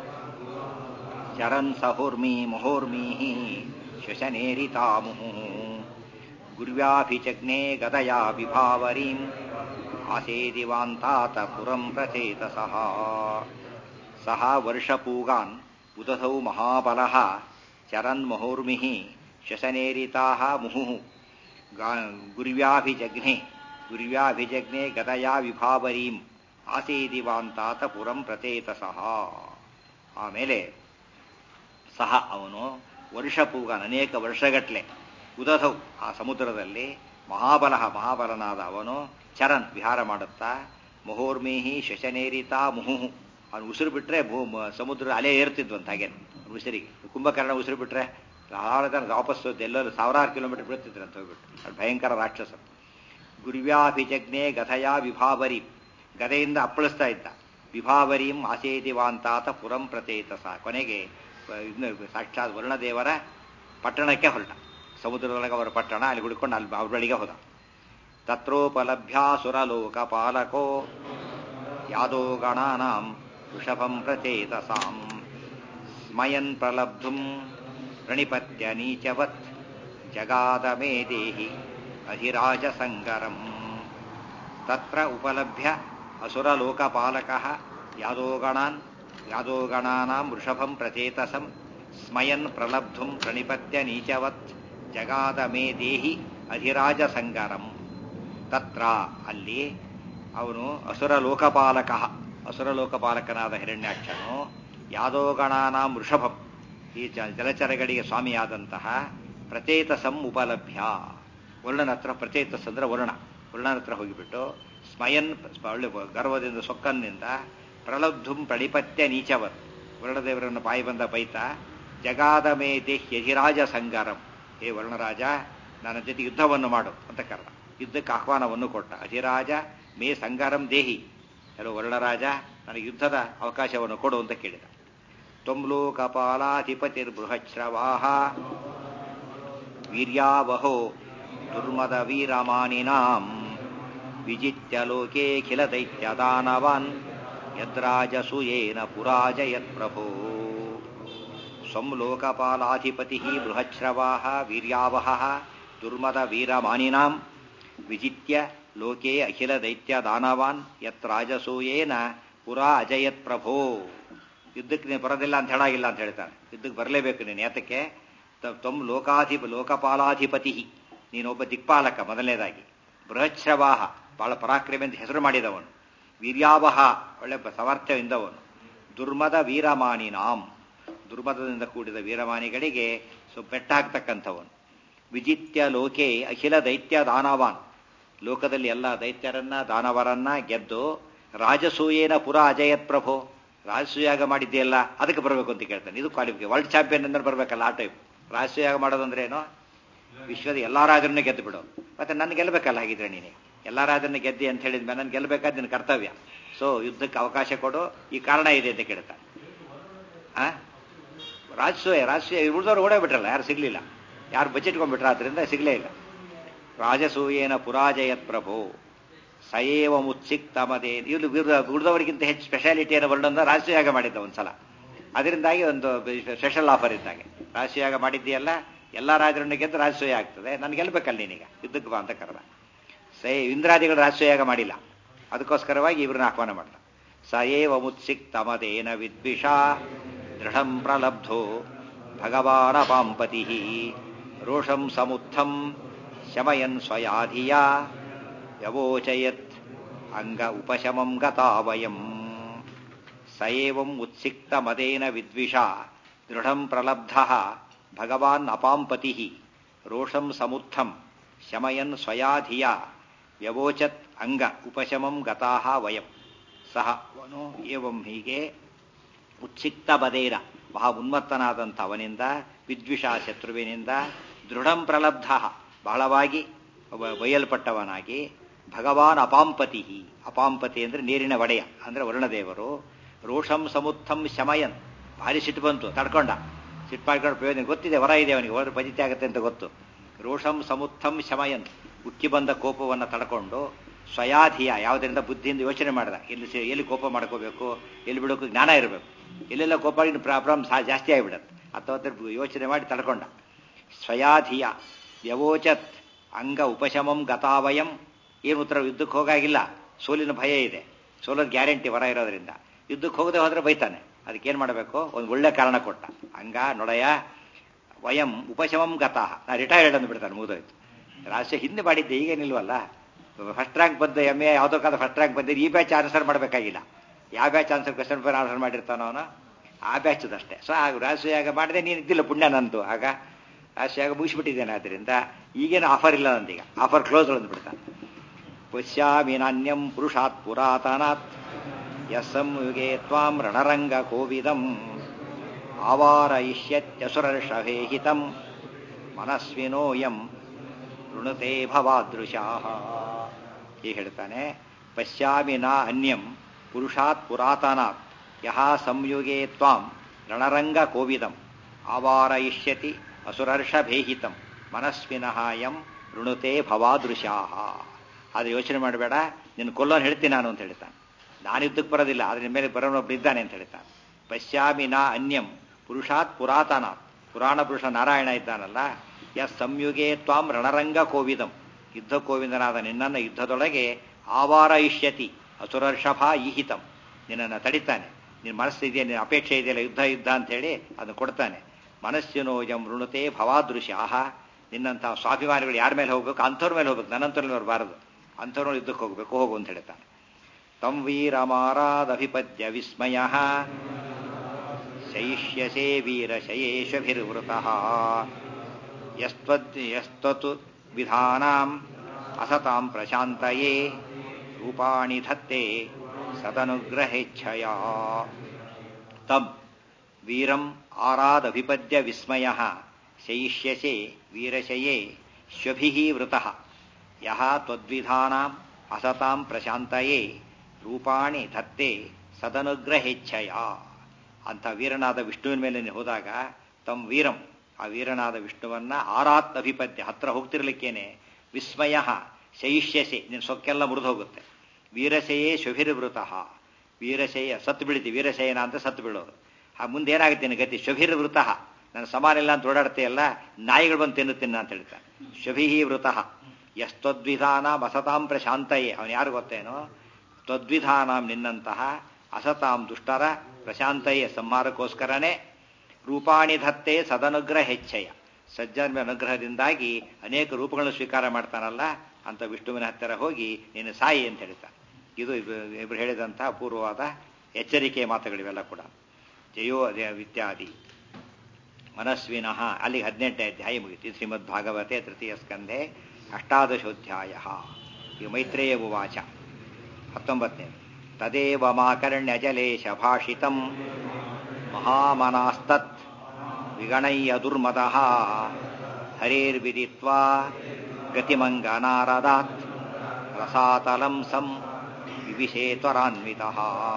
ಚರನ್ ಸಹೋರ್ಮಿ ಮಹೋರ್ಮೀ ಶಶನೇರಿತಾಮುಹು ಗುರ್ವ್ಯಾಭಿಚಗ್ನೆ ಗದಯಾ ವಿಭಾವರೀಂ ಆಸೇದಿವಾಂತಾತ ಪುರಂ ಪ್ರಚೇತಸಃ ಸಹ ವರ್ಷಪೂಗಾನ್ ಉದಧೌ ಮಹಾಬಲಃ ಚರನ್ ಮಹೋರ್ಮಿಃ ಶಶನೇರಿತಾಃ ಮುಹುಃ ಗುರ್ವ್ಯಾಭಿಜಗ್ನೆ ಗುರ್ವ್ಯಾಭಿಜಗ್ನೆ ಗದಯಾ ವಿಭಾವರೀಂ ಆಸೇದಿವಾಂತಾತ ಪುರಂ ಪ್ರಚೇತಸಃ ಆಮೇಲೆ ಸಹ ಅವನು ವರ್ಷಪೂಗಾನ್ ಅನೇಕ ವರ್ಷಗಟ್ಲೆ ಉದಧೌ ಆ ಸಮುದ್ರದಲ್ಲಿ ಮಹಾಬಲಃ ಮಹಾಬಲನಾದ ಅವನು ಚರನ್ ವಿಹಾರ ಮಾಡುತ್ತಾ ಮಹೋರ್ಮೇಹಿ ಶಶನೇರಿತಾ ಮುಹುಹು ಅವನು ಉಸಿರು ಬಿಟ್ರೆ ಸಮುದ್ರ ಅಲೆ ಏರ್ತಿದ್ವಂತ ಹಾಗೆ ಉಸಿರಿಗೆ ಕುಂಭಕರ್ಣ ಉಸಿರು ಬಿಟ್ರೆ ಸಾವಿರದ ವಾಪಸ್ ಎಲ್ಲರೂ ಸಾವಿರಾರು ಕಿಲೋಮೀಟರ್ ಬೀಳ್ತಿದ್ರು ಅಂತ ಹೋಗ್ಬಿಟ್ಟು ಅದು ಭಯಂಕರ ರಾಕ್ಷಸ ಗುರ್ವ್ಯಾಭಿಜಜ್ಞೆ ಗಥಯಾ ವಿಭಾವರಿ ಗದೆಯಿಂದ ಅಪ್ಪಳಿಸ್ತಾ ಇದ್ದ ವಿಭಾವರಿಂ ಆಸೇದಿವಾಂತಾತ ಪುರಂ ಪ್ರಚೇತಸ ಕೊನೆಗೆ ಸಾಕ್ಷಾತ್ ವರುಣದೇವರ ಪಟ್ಟಣಕ್ಕೆ ಹೊರಟ ಸಮುದ್ರದೊಳಗೆ ಅವರ ಪಟ್ಟಣ ಅಲ್ಲಿ ಹುಡ್ಕೊಂಡು ಅಲ್ಲಿ ಅವ್ರ ಬಳಿಗೆ ಹೋದ ತತ್ರೋಪಲಭ್ಯಾಸುರಲೋಕಪಾಲಕೋ ಯಾದೋ ಗಣಾನಾಂ ವೃಷಭಂ ಪ್ರಚೇತಸಾಂ ಸ್ಮಯನ್ ಪ್ರಲಬ್ಧುಂ ಪ್ರಣಿಪತ್ಯ ನೀಚವತ್ ಜಗಾದ ಮೇ ದೇಹಿ ಅಧಿರಾಜಸಂಗರಂ ತತ್ರ ಉಪಲಭ್ಯ ಅಸುರಲೋಕಪಾಲಕಃ ಯಾದೋಗಣಾನ್ ಯಾದೋಗಣಾನಾಂ ವೃಷಭಂ ಪ್ರಚೇತಸಂ ಸ್ಮಯನ್ ಪ್ರಲಬ್ಧುಂ ಪ್ರಣಿಪತ್ಯ ನೀಚವತ್ ಜಗಾದ ಮೇ ದೇಹಿ ಅಧಿರಾಜಸಂಗರಂ ತತ್ರ ಅಲ್ಲಿ ಅವನು ಅಸುರ ಲೋಕಪಾಲಕ ಅಸುರ ಲೋಕಪಾಲಕನಾದ ಹಿರಣ್ಯಾಕ್ಷನು ಯಾದೋಗಣಾನಾಂ ವೃಷಭಂ ಈ ಜಲಚರಗಳಿಗೆ ಸ್ವಾಮಿಯಾದಂತಹ ಪ್ರಚೇತಸಂ ಉಪಲಭ್ಯ ವರ್ಣನ ಹತ್ರ ಪ್ರಚೇತಸ್ ಅಂದ್ರೆ ವರ್ಣ ವರ್ಣನ ಹತ್ರ ಹೋಗಿಬಿಟ್ಟು ಸ್ಮಯನ್ ಒಳ್ಳೆ ಗರ್ವದಿಂದ ಸೊಕ್ಕನ್ನಿಂದ ಪ್ರಲಬ್ಧುಂ ಪ್ರಣಿಪತ್ಯ ನೀಚವತ್ ವರ್ಣದೇವರನ್ನು ಬಾಯಿ ಬಂದ ಬೈತ ಜಗಾದ ಮೇ ದೇಹ್ಯಧಿರಾಜ ಸಂಗಾರಂ ಹೇ ವರ್ಣರಾಜ ನನ್ನ ಜೊತೆ ಯುದ್ಧವನ್ನು ಮಾಡು ಅಂತ ಕರೆದ ಯುದ್ಧಕ್ಕೆ ಆಹ್ವಾನವನ್ನು ಕೊಟ್ಟ ಅಧಿರಾಜ ಮೇ ಸಂಗಾರಂ ದೇಹಿ ಹಲೋ ವರ್ಣರಾಜ ನನಗೆ ಯುದ್ಧದ ಅವಕಾಶವನ್ನು ಕೊಡು ಅಂತ ಕೇಳಿದ ತ್ವಮ್ಲೋಕಪಾಲಾಧಿಪತಿರ್ಬೃಹಶ್ರವಾಹ ವೀರ್ಯಾವಹೋ ದುರ್ಮದ ವೀರಮಾನಿನಾಂ ವಿಜಿತ್ಯ ಲೋಕೇಖಿಲ ದೈತ್ಯದಾನವಾನ್ ಯದ್ರಾಜಸೂಯೇನ ಪುರಾಜಯತ್ ಪ್ರಭೋ ಸ್ವಂ ಲೋಕಪಾಲಾಧಿಪತಿ ಬೃಹಶ್ರವಾಹ ವೀರ್ಯಾವಹ ದುರ್ಮದ ವೀರಮಾನಿನಾಂ ವಿಜಿತ್ಯ ಲೋಕೆ ಅಖಿಲ ದೈತ್ಯ ದಾನವಾನ್ ಯತ್ ರಾಜಸೂಯೇನ ಪುರಾ ಅಜಯತ್ ಪ್ರಭೋ ಯುದ್ಧಕ್ಕೆ ನೀನು ಬರೋದಿಲ್ಲ ಅಂತ ಹೇಳಾಗಿಲ್ಲ ಅಂತ ಹೇಳ್ತಾನೆ ಯುದ್ಧಕ್ಕೆ ಬರಲೇಬೇಕು ನೀನು ಯಾತಕ್ಕೆ ತ್ವಂ ಲೋಕಾಧಿಪ ಲೋಕಪಾಲಾಧಿಪತಿ ನೀನೊಬ್ಬ ದಿಕ್ಪಾಲಕ ಮೊದಲನೇದಾಗಿ ಬೃಹಶ್ರವಾಹ ಬಹಳ ಪರಾಕ್ರಮಿ ಅಂತ ಹೆಸರು ಮಾಡಿದವನು ವೀರ್ಯಾವಹ ಒಳ್ಳೆ ಸಮರ್ಥ್ಯವಿಂದವನು ದುರ್ಮದ ವೀರಮಾನಿನಾಂ ದುರ್ಮದದಿಂದ ಕೂಡಿದ ವೀರಮಾನಿಗಳಿಗೆ ಸೊ ಬೆಟ್ಟ ಹಾಕ್ತಕ್ಕಂಥವನು ವಿಜಿತ್ಯ ಲೋಕೆ ಅಖಿಲ ದೈತ್ಯ ದಾನವಾನ್ ಲೋಕದಲ್ಲಿ ಎಲ್ಲ ದೈತ್ಯರನ್ನ ದಾನವರನ್ನ ಗೆದ್ದು ರಾಜಸೂಯೇನ ಪುರ ಅಜಯತ್ ಪ್ರಭೋ ರಾಜಸೂಯಾಗ ಮಾಡಿದ್ದೆಯಲ್ಲ ಅದಕ್ಕೆ ಬರಬೇಕು ಅಂತ ಕೇಳ್ತಾನೆ ಇದು ಕ್ವಾಲಿಫಿಕೇ ವರ್ಲ್ಡ್ ಚಾಂಪಿಯನ್ ಅಂದ್ರೆ ಬರಬೇಕಲ್ಲ ಆ ಟೈಪ್ ರಾಜಸೂಯಾಗ ಮಾಡೋದಂದ್ರೆ ಏನು ವಿಶ್ವದ ಎಲ್ಲಾ ರಾಜರನ್ನ ಗೆದ್ದು ಬಿಡು ಮತ್ತೆ ನನ್ನ ಗೆಲ್ಲಬೇಕಲ್ಲ ಹಾಗಿದ್ರೆ ನೀನೆ ಎಲ್ಲಾ ರಾಜರನ್ನ ಗೆದ್ದಿ ಅಂತ ಹೇಳಿದ್ಮೇಲೆ ನನ್ ಗೆಲ್ಲಬೇಕಾದ ನಿನ್ನ ಕರ್ತವ್ಯ ಸೊ ಯುದ್ಧಕ್ಕೆ ಅವಕಾಶ ಕೊಡು ಈ ಕಾರಣ ಇದೆ ಅಂತ ಕೇಳ್ತಾನೆ ಆ ರಾಜಸೂಯ ರಾಜಸೂಯ ಉಳಿದವ್ರು ಓಡೋಗ್ಬಿಟ್ರಲ್ಲ ಯಾರು ಸಿಗ್ಲಿಲ್ಲ ಯಾರು ಬಚ್ಚಿಟ್ಕೊಂಡ್ಬಿಟ್ರ ಆದ್ರಿಂದ ಸಿಗ್ಲೇ ಇಲ್ಲ ರಾಜಸೂಯೇನ ಪುರಾಜಯತ್ ಪ್ರಭೋ ಸಯೇವ ಮುತ್ಸಿಕ್ತ ಮದೇ ಇವ್ರು ಉಳಿದವರಿಗಿಂತ ಹೆಚ್ಚು ಸ್ಪೆಷಾಲಿಟಿಯನ್ನು ವರ್ಣನ ರಾಜಸೂಯಾಗ ಮಾಡಿದ್ದ ಒಂದ್ಸಲ ಅದರಿಂದಾಗಿ ಒಂದು ಸ್ಪೆಷಲ್ ಆಫರ್ ಇದ್ದಾಗೆ ರಾಜಸೂಯಾಗ ಮಾಡಿದ್ದೀಯಲ್ಲ ಎಲ್ಲಾ ರಾಜರನ್ನು ಗೆದ್ದು ರಾಜಸೂಯ ಆಗ್ತದೆ ನನ್ಗೆ ಗೆಲ್ಬೇಕಲ್ಲ ನೀನೀಗ ಯುದ್ಧಕ್ಕೆ ಬಾ ಅಂತ ಕರೆದ ಸೇ ಇಂದ್ರಾದಿಗಳು ರಾಜಸೂಯಾಗ ಮಾಡಿಲ್ಲ ಅದಕ್ಕೋಸ್ಕರವಾಗಿ ಇವ್ರನ್ನ ಆಹ್ವಾನ ಮಾಡ್ದ ಸಯೇವ ಮುತ್ಸಿಕ್ತ ಮದೇನ ವಿದ್ವಿಷ ದೃಢಂ ಪ್ರಲಬ್ಧೋ ಭಗವಾನ ಪಾಂಪತಿ ರೋಷಂ ಸಮುತ್ಥಂ ಶಮಯನ್ ಸ್ವಯಾಧಿಯ ವ್ಯವೋಚಯತ್ ಅಂಗ ಉಪಶಮಂ ಗತಾ ವಯಂ ಸಯೇವಂ ಉತ್ಸಿಕ್ತ ಮದೇನ ವಿದ್ವಿಷ ದೃಢಂ ಪ್ರಲಬ್ಧ ಭಗವಾನ್ ಅಪಾಂಪತಿ ರೋಷಂ ಸಮುತ್ಥಂ ಶಮಯನ್ ಸ್ವಯಾಧಿಯ ವ್ಯವೋಚತ್ ಅಂಗ ಉಪಶಮಂ ಗತಾಹ ವಯಂ ಸಹ ಅವನು ಏವಂ ಹೀಗೆ ಉತ್ಸಿಕ್ತ ಬದೇರ ಮಹಾ ಉನ್ಮತ್ತನಾದಂಥ ಅವನಿಂದ ವಿದ್ವಿಷ ಶತ್ರುವಿನಿಂದ ದೃಢಂ ಪ್ರಲಬ್ಧ ಬಹಳವಾಗಿ ಒಬ್ಬ ಬಯಲ್ಪಟ್ಟವನಾಗಿ ಭಗವಾನ್ ಅಪಾಂಪತಿ ಅಪಾಂಪತಿ ಅಂದರೆ ನೀರಿನ ಒಡೆಯ ಅಂದರೆ ವರುಣದೇವರು ರೋಷಂ ಸಮುತ್ಥಂ ಶಮಯನ್ ಭಾರಿ ಸಿಟ್ಟು ಬಂತು ತಡ್ಕೊಂಡ ಸಿಟ್ಟು ಮಾಡ್ಕೊಂಡು ಪ್ರಯೋಜನ ಗೊತ್ತಿದೆ ವರ ಇದೆ ಅವನಿಗೆ ಹೊರ ಪಜಿತಿ ಆಗುತ್ತೆ ಅಂತ ಗೊತ್ತು ರೋಷಂ ಸಮುತ್ಥಂ ಶಮಯನ್ ಉಕ್ಕಿ ಬಂದ ಕೋಪವನ್ನು ತಡ್ಕೊಂಡು ಸ್ವಯಾಧಿಯ ಯಾವುದರಿಂದ ಬುದ್ಧಿಯಿಂದ ಯೋಚನೆ ಮಾಡಿದ ಎಲ್ಲಿ ಸೇ- ಎಲ್ಲಿ ಕೋಪ ಮಾಡ್ಕೋಬೇಕು ಎಲ್ಲಿ ಬಿಡೋಕೆ ಜ್ಞಾನ ಇರಬೇಕು ಎಲ್ಲೆಲ್ಲ ಕೋಪ ಪ್ರಾಬ್ಲಮ್ ಜಾಸ್ತಿ ಆಗಿಬಿಡತ್ತೆ ಅಥವಾ ಯೋಚನೆ ಮಾಡಿ ತಡ್ಕೊಂಡ ಸ್ವಯಾಧಿಯ ವ್ಯವೋಚತ್ ಅಂಗ ಉಪಶಮಂ ಗತಾವಯಂ ಏನು ಉತ್ತರ ಯುದ್ಧಕ್ಕೆ ಹೋಗಾಗಿಲ್ಲ ಸೋಲಿನ ಭಯ ಇದೆ ಸೋಲೋದು ಗ್ಯಾರಂಟಿ ವರ ಇರೋದ್ರಿಂದ ಯುದ್ಧಕ್ಕೆ ಹೋಗದೆ ಹೋದ್ರೆ ಬೈತಾನೆ ಅದಕ್ಕೇನು ಮಾಡಬೇಕು ಒಂದು ಒಳ್ಳೆ ಕಾರಣ ಕೊಟ್ಟ ಅಂಗ ನೊಡೆಯ ವಯಂ ಉಪಶಮಂ ಗತಾಹ ನಾ ರಿಟೈರ್ಡ್ ಅಂದ್ಬಿಡ್ತಾನೆ ಮುಗಿದೋಯ್ತು ರಾಷ್ಟ್ರ ಹಿಂದೆ ಮಾಡಿದ್ದೆ ಈಗ ನಿಲ್ವಲ್ಲ ಫಸ್ಟ್ ರ್ಯಾಂಕ್ ಬಂದ ಎಮ್ ಎ ಯಾವುದೋ ಕಾದ ಫಸ್ಟ್ ರ್ಯಾಂಕ್ ಬಂದಿದ್ದು ಈ ಬ್ಯಾಚ್ ಆನ್ಸರ್ ಮಾಡಬೇಕಾಗಿಲ್ಲ ಯಾವ batch answer question paper answer ಮಾಡಿರ್ತಾನೋ ಅವನು ಆ ಬ್ಯಾಚ್ದಷ್ಟೇ ಸೊ ಆಗ ರಾಷ್ಟ್ರೀಯಾಗ ಮಾಡಿದೆ ನೀನು ಇದ್ದಿಲ್ಲ ಪುಣ್ಯ ನಂದು ಆಗ ರಾಷ್ಟ್ರೀಯಾಗ ಮುಗಿಸ್ಬಿಟ್ಟಿದ್ದೇನೆ ಆದ್ದರಿಂದ ಈಗೇನು ಆಫರ್ ಇಲ್ಲ ನಂದೀಗ ಆಫರ್ ಕ್ಲೋಸ್ ಅಂದ್ಬಿಡ್ತಾನೆ ಪಶ್ಯಾಮಿ ನಾಣ್ಯಂ ಪುರುಷಾತ್ ಪುರಾತನಾತ್ ಯಸ್ಸಂಯುಗೆ ತ್ವಾಂ ರಣರಂಗ ಕೋವಿದಂ ಆವಾರಯಿಷ್ಯತ್ಯಸುರರ್ಷಭೇಹಿತಂ ಮನಸ್ವಿನೋಯಂ ಋಣತೆ ಭವಾದೃಶಾ ಹೀಗೆ ಹೇಳ್ತಾನೆ ಪಶ್ಯಾಮಿ ನ ಅನ್ಯಂ ಪುರುಷಾತ್ ಪುರಾತನಾತ್ ಯಹ ಸಂಯುಗೆ ತ್ವಾಂ ರಣರಂಗ ಕೋವಿದಂ ಆವಾರಯಿಷ್ಯತಿ ಅಸುರರ್ಷಭೇಹಿತಂ ಮನಸ್ವಿನಃ ಯಂ ಋಣುತೆ ಭವಾದೃಶಾ ಆದರೆ ಯೋಚನೆ ಮಾಡಬೇಡ ನಿನ್ನ ಕೊಲ್ಲೋನ್ ಹೇಳ್ತೀನಿ ನಾನು ಅಂತ ಹೇಳ್ತಾನೆ ನಾನು ಯುದ್ಧಕ್ಕೆ ಬರೋದಿಲ್ಲ ಆದರೆ ನಿಮ್ಮ ಮೇಲೆ ಬರೋನೊಬ್ಬ ಇದ್ದಾನೆ ಅಂತ ಹೇಳ್ತಾನೆ ಪಶ್ಯಾಮಿ ನ ಅನ್ಯಂ ಪುರುಷಾತ್ ಪುರಾತನಾತ್ ಪುರಾಣ ಪುರುಷ ನಾರಾಯಣ ಇದ್ದಾನಲ್ಲ ಯ ಸಂಯುಗೆ ತ್ವಾಂ ರಣರಂಗ ಕೋವಿದಂ ಯುದ್ಧ ಕೋವಿಂದನಾದ ನಿನ್ನನ್ನು ಯುದ್ಧದೊಳಗೆ ಆವಾರ ಇಷ್ಯತಿ ಅಸುರರ್ಷಭ ಈಹಿತಂ ನಿನ್ನನ್ನು ತಡಿತಾನೆ ನಿನ್ನ ಮನಸ್ಸಿದೆಯಾ ನಿನ್ನ ಅಪೇಕ್ಷೆ ಇದೆಯಲ್ಲ ಯುದ್ಧ ಯುದ್ಧ ಅಂತೇಳಿ ಅದನ್ನು ಕೊಡ್ತಾನೆ ಮನಸ್ಸಿನೋಜಂ ಋಣತೆ ಭವಾದೃಶ್ಯಾಹ ನಿನ್ನಂಥ ಸ್ವಾಭಿಮಾನಿಗಳು ಯಾರ ಮೇಲೆ ಹೋಗ್ಬೇಕು ಅಂಥವ್ರ ಮೇಲೆ ಹೋಗ್ಬೇಕು ನನ್ನಂಥವ್ರ ಮೇಲೆ ಬರಬಾರದು ಅಂಥವ್ರ ಯುದ್ಧಕ್ಕೆ ಹೋಗ್ಬೇಕು ಹೋಗು ಅಂತ ಹೇಳ್ತಾನೆ ತಂ ವೀರಮಾರಾದಭಿಪದ್ಯ ವಿಸ್ಮಯ ಶೈಷ್ಯಸೇ ವೀರಶಯೇಷಭಿರ್ವೃತಃ ಯಸ್ತ್ವದ್ ಯಸ್ತ್ವತು ವಿಧಾನಾಂ ಅಸತಾಂ ಪ್ರಶಾಂತಯೇ ರೂಪಾಣಿ ಧತ್ತೆ ಸದನುಗ್ರಹೇಚ್ಛಯ ತಂ ವೀರಂ ಆರಾದಭಿಪದ್ಯ ವಿಸ್ಮಯ ಶೈಷ್ಯಸೆ ವೀರಶಯೇ ಶ್ವಭಿಃ ವೃತಃ ಯಹ ತ್ವದ್ವಿಧಾನಾಂ ಅಸತಾಂ ಪ್ರಶಾಂತಯೇ ರೂಪಾಣಿ ಧತ್ತೆ ಸದನುಗ್ರಹೇಚ್ಛಯ ಅಂಥ ವೀರನಾದ ವಿಷ್ಣುವಿನ ಮೇಲೆ ನೀನು ಹೋದಾಗ ತಮ್ಮ ವೀರಂ ಆ ವೀರನಾದ ವಿಷ್ಣುವನ್ನ ಆರಾತ್ ಅಭಿಪದ್ಯ ಹತ್ರ ಹೋಗ್ತಿರ್ಲಿಕ್ಕೇನೆ ವಿಸ್ಮಯ ಶೈಷ್ಯಸೆ ನಿನ್ನ ಸೊಕ್ಕೆಲ್ಲ ಮುರಿದು ಹೋಗುತ್ತೆ ವೀರಶಯೇ ಶುಭಿರ್ವೃತಃ ವೀರಶಯ ಸತ್ತು ಬೀಳಿತಿ ವೀರಶಯನ ಅಂತ ಸತ್ತು ಬೀಳೋದು ಆ ಮುಂದೆ ಏನಾಗುತ್ತೆ ನಿನ್ನ ಗತಿ ಶುಭಿರ್ವೃತಃ ನನ್ನ ಸಮಾನ ಇಲ್ಲ ಅಂತ ಓಡಾಡ್ತೀಯಲ್ಲ ನಾಯಿಗಳು ಬಂದು ತಿನ್ನುತ್ತಿನ್ನ ಅಂತ ಹೇಳ್ತಾನೆ ಶುಭಿಹಿ ವೃತಃ ಯಸ್ತದ್ವಿಧಾನ ಅಸತಾಂ ಪ್ರಶಾಂತಯೇ ಅವನು ಯಾರು ಗೊತ್ತೇನೋ ತ್ವದ್ವಿಧಾನಾಂ ನಿನ್ನಂತಹ ಅಸತಾಂ ದುಷ್ಟರ ಪ್ರಶಾಂತಯೇ ಸಂಹಾರಕ್ಕೋಸ್ಕರನೇ ರೂಪಾಣಿ ಧತ್ತೆ ಸದನುಗ್ರಹ ಹೆಚ್ಚಯ ಸಜ್ಜನ ಅನುಗ್ರಹದಿಂದಾಗಿ ಅನೇಕ ರೂಪಗಳನ್ನು ಸ್ವೀಕಾರ ಮಾಡ್ತಾನಲ್ಲ ಅಂತ ವಿಷ್ಣುವಿನ ಹತ್ತಿರ ಹೋಗಿ ನೀನು ಸಾಯಿ ಅಂತ ಹೇಳ್ತಾನೆ ಇದು ಇಬ್ಬರು ಹೇಳಿದಂತಹ ಅಪೂರ್ವವಾದ ಎಚ್ಚರಿಕೆಯ ಮಾತುಗಳಿವೆಲ್ಲ ಕೂಡ ಜಯೋ ಇತ್ಯಾದಿ ಮನಸ್ವಿನಃ ಅಲ್ಲಿಗೆ ಹದಿನೆಂಟನೇ ಅಧ್ಯಾಯ ಮುಗಿತು ಶ್ರೀಮದ್ ಭಾಗವತೆ ತೃತೀಯ ಸ್ಕಂಧೆ ಅಷ್ಟಾದಶೋಧ್ಯಾಯ ಈ ಮೈತ್ರೇಯ ಉವಾಚ ಹತ್ತೊಂಬತ್ತನೇ ತದೇವ ಮಾಕರ್ಣ್ಯ ಜಲೇಶ ಭಾಷಿತಂ ಮಹಾಮನಾಸ್ತತ್ ವಿಗಣಯ್ಯ ದುರ್ಮದಃ ಹರೇರ್ವಿದಿತ್ವಾ ಗತಿಮಂಗನಾರದಾತ್ ರಸಾತಲಂ ಸಂ ವಿವಿಶೇ ತ್ವರಾನ್ವಿತಃ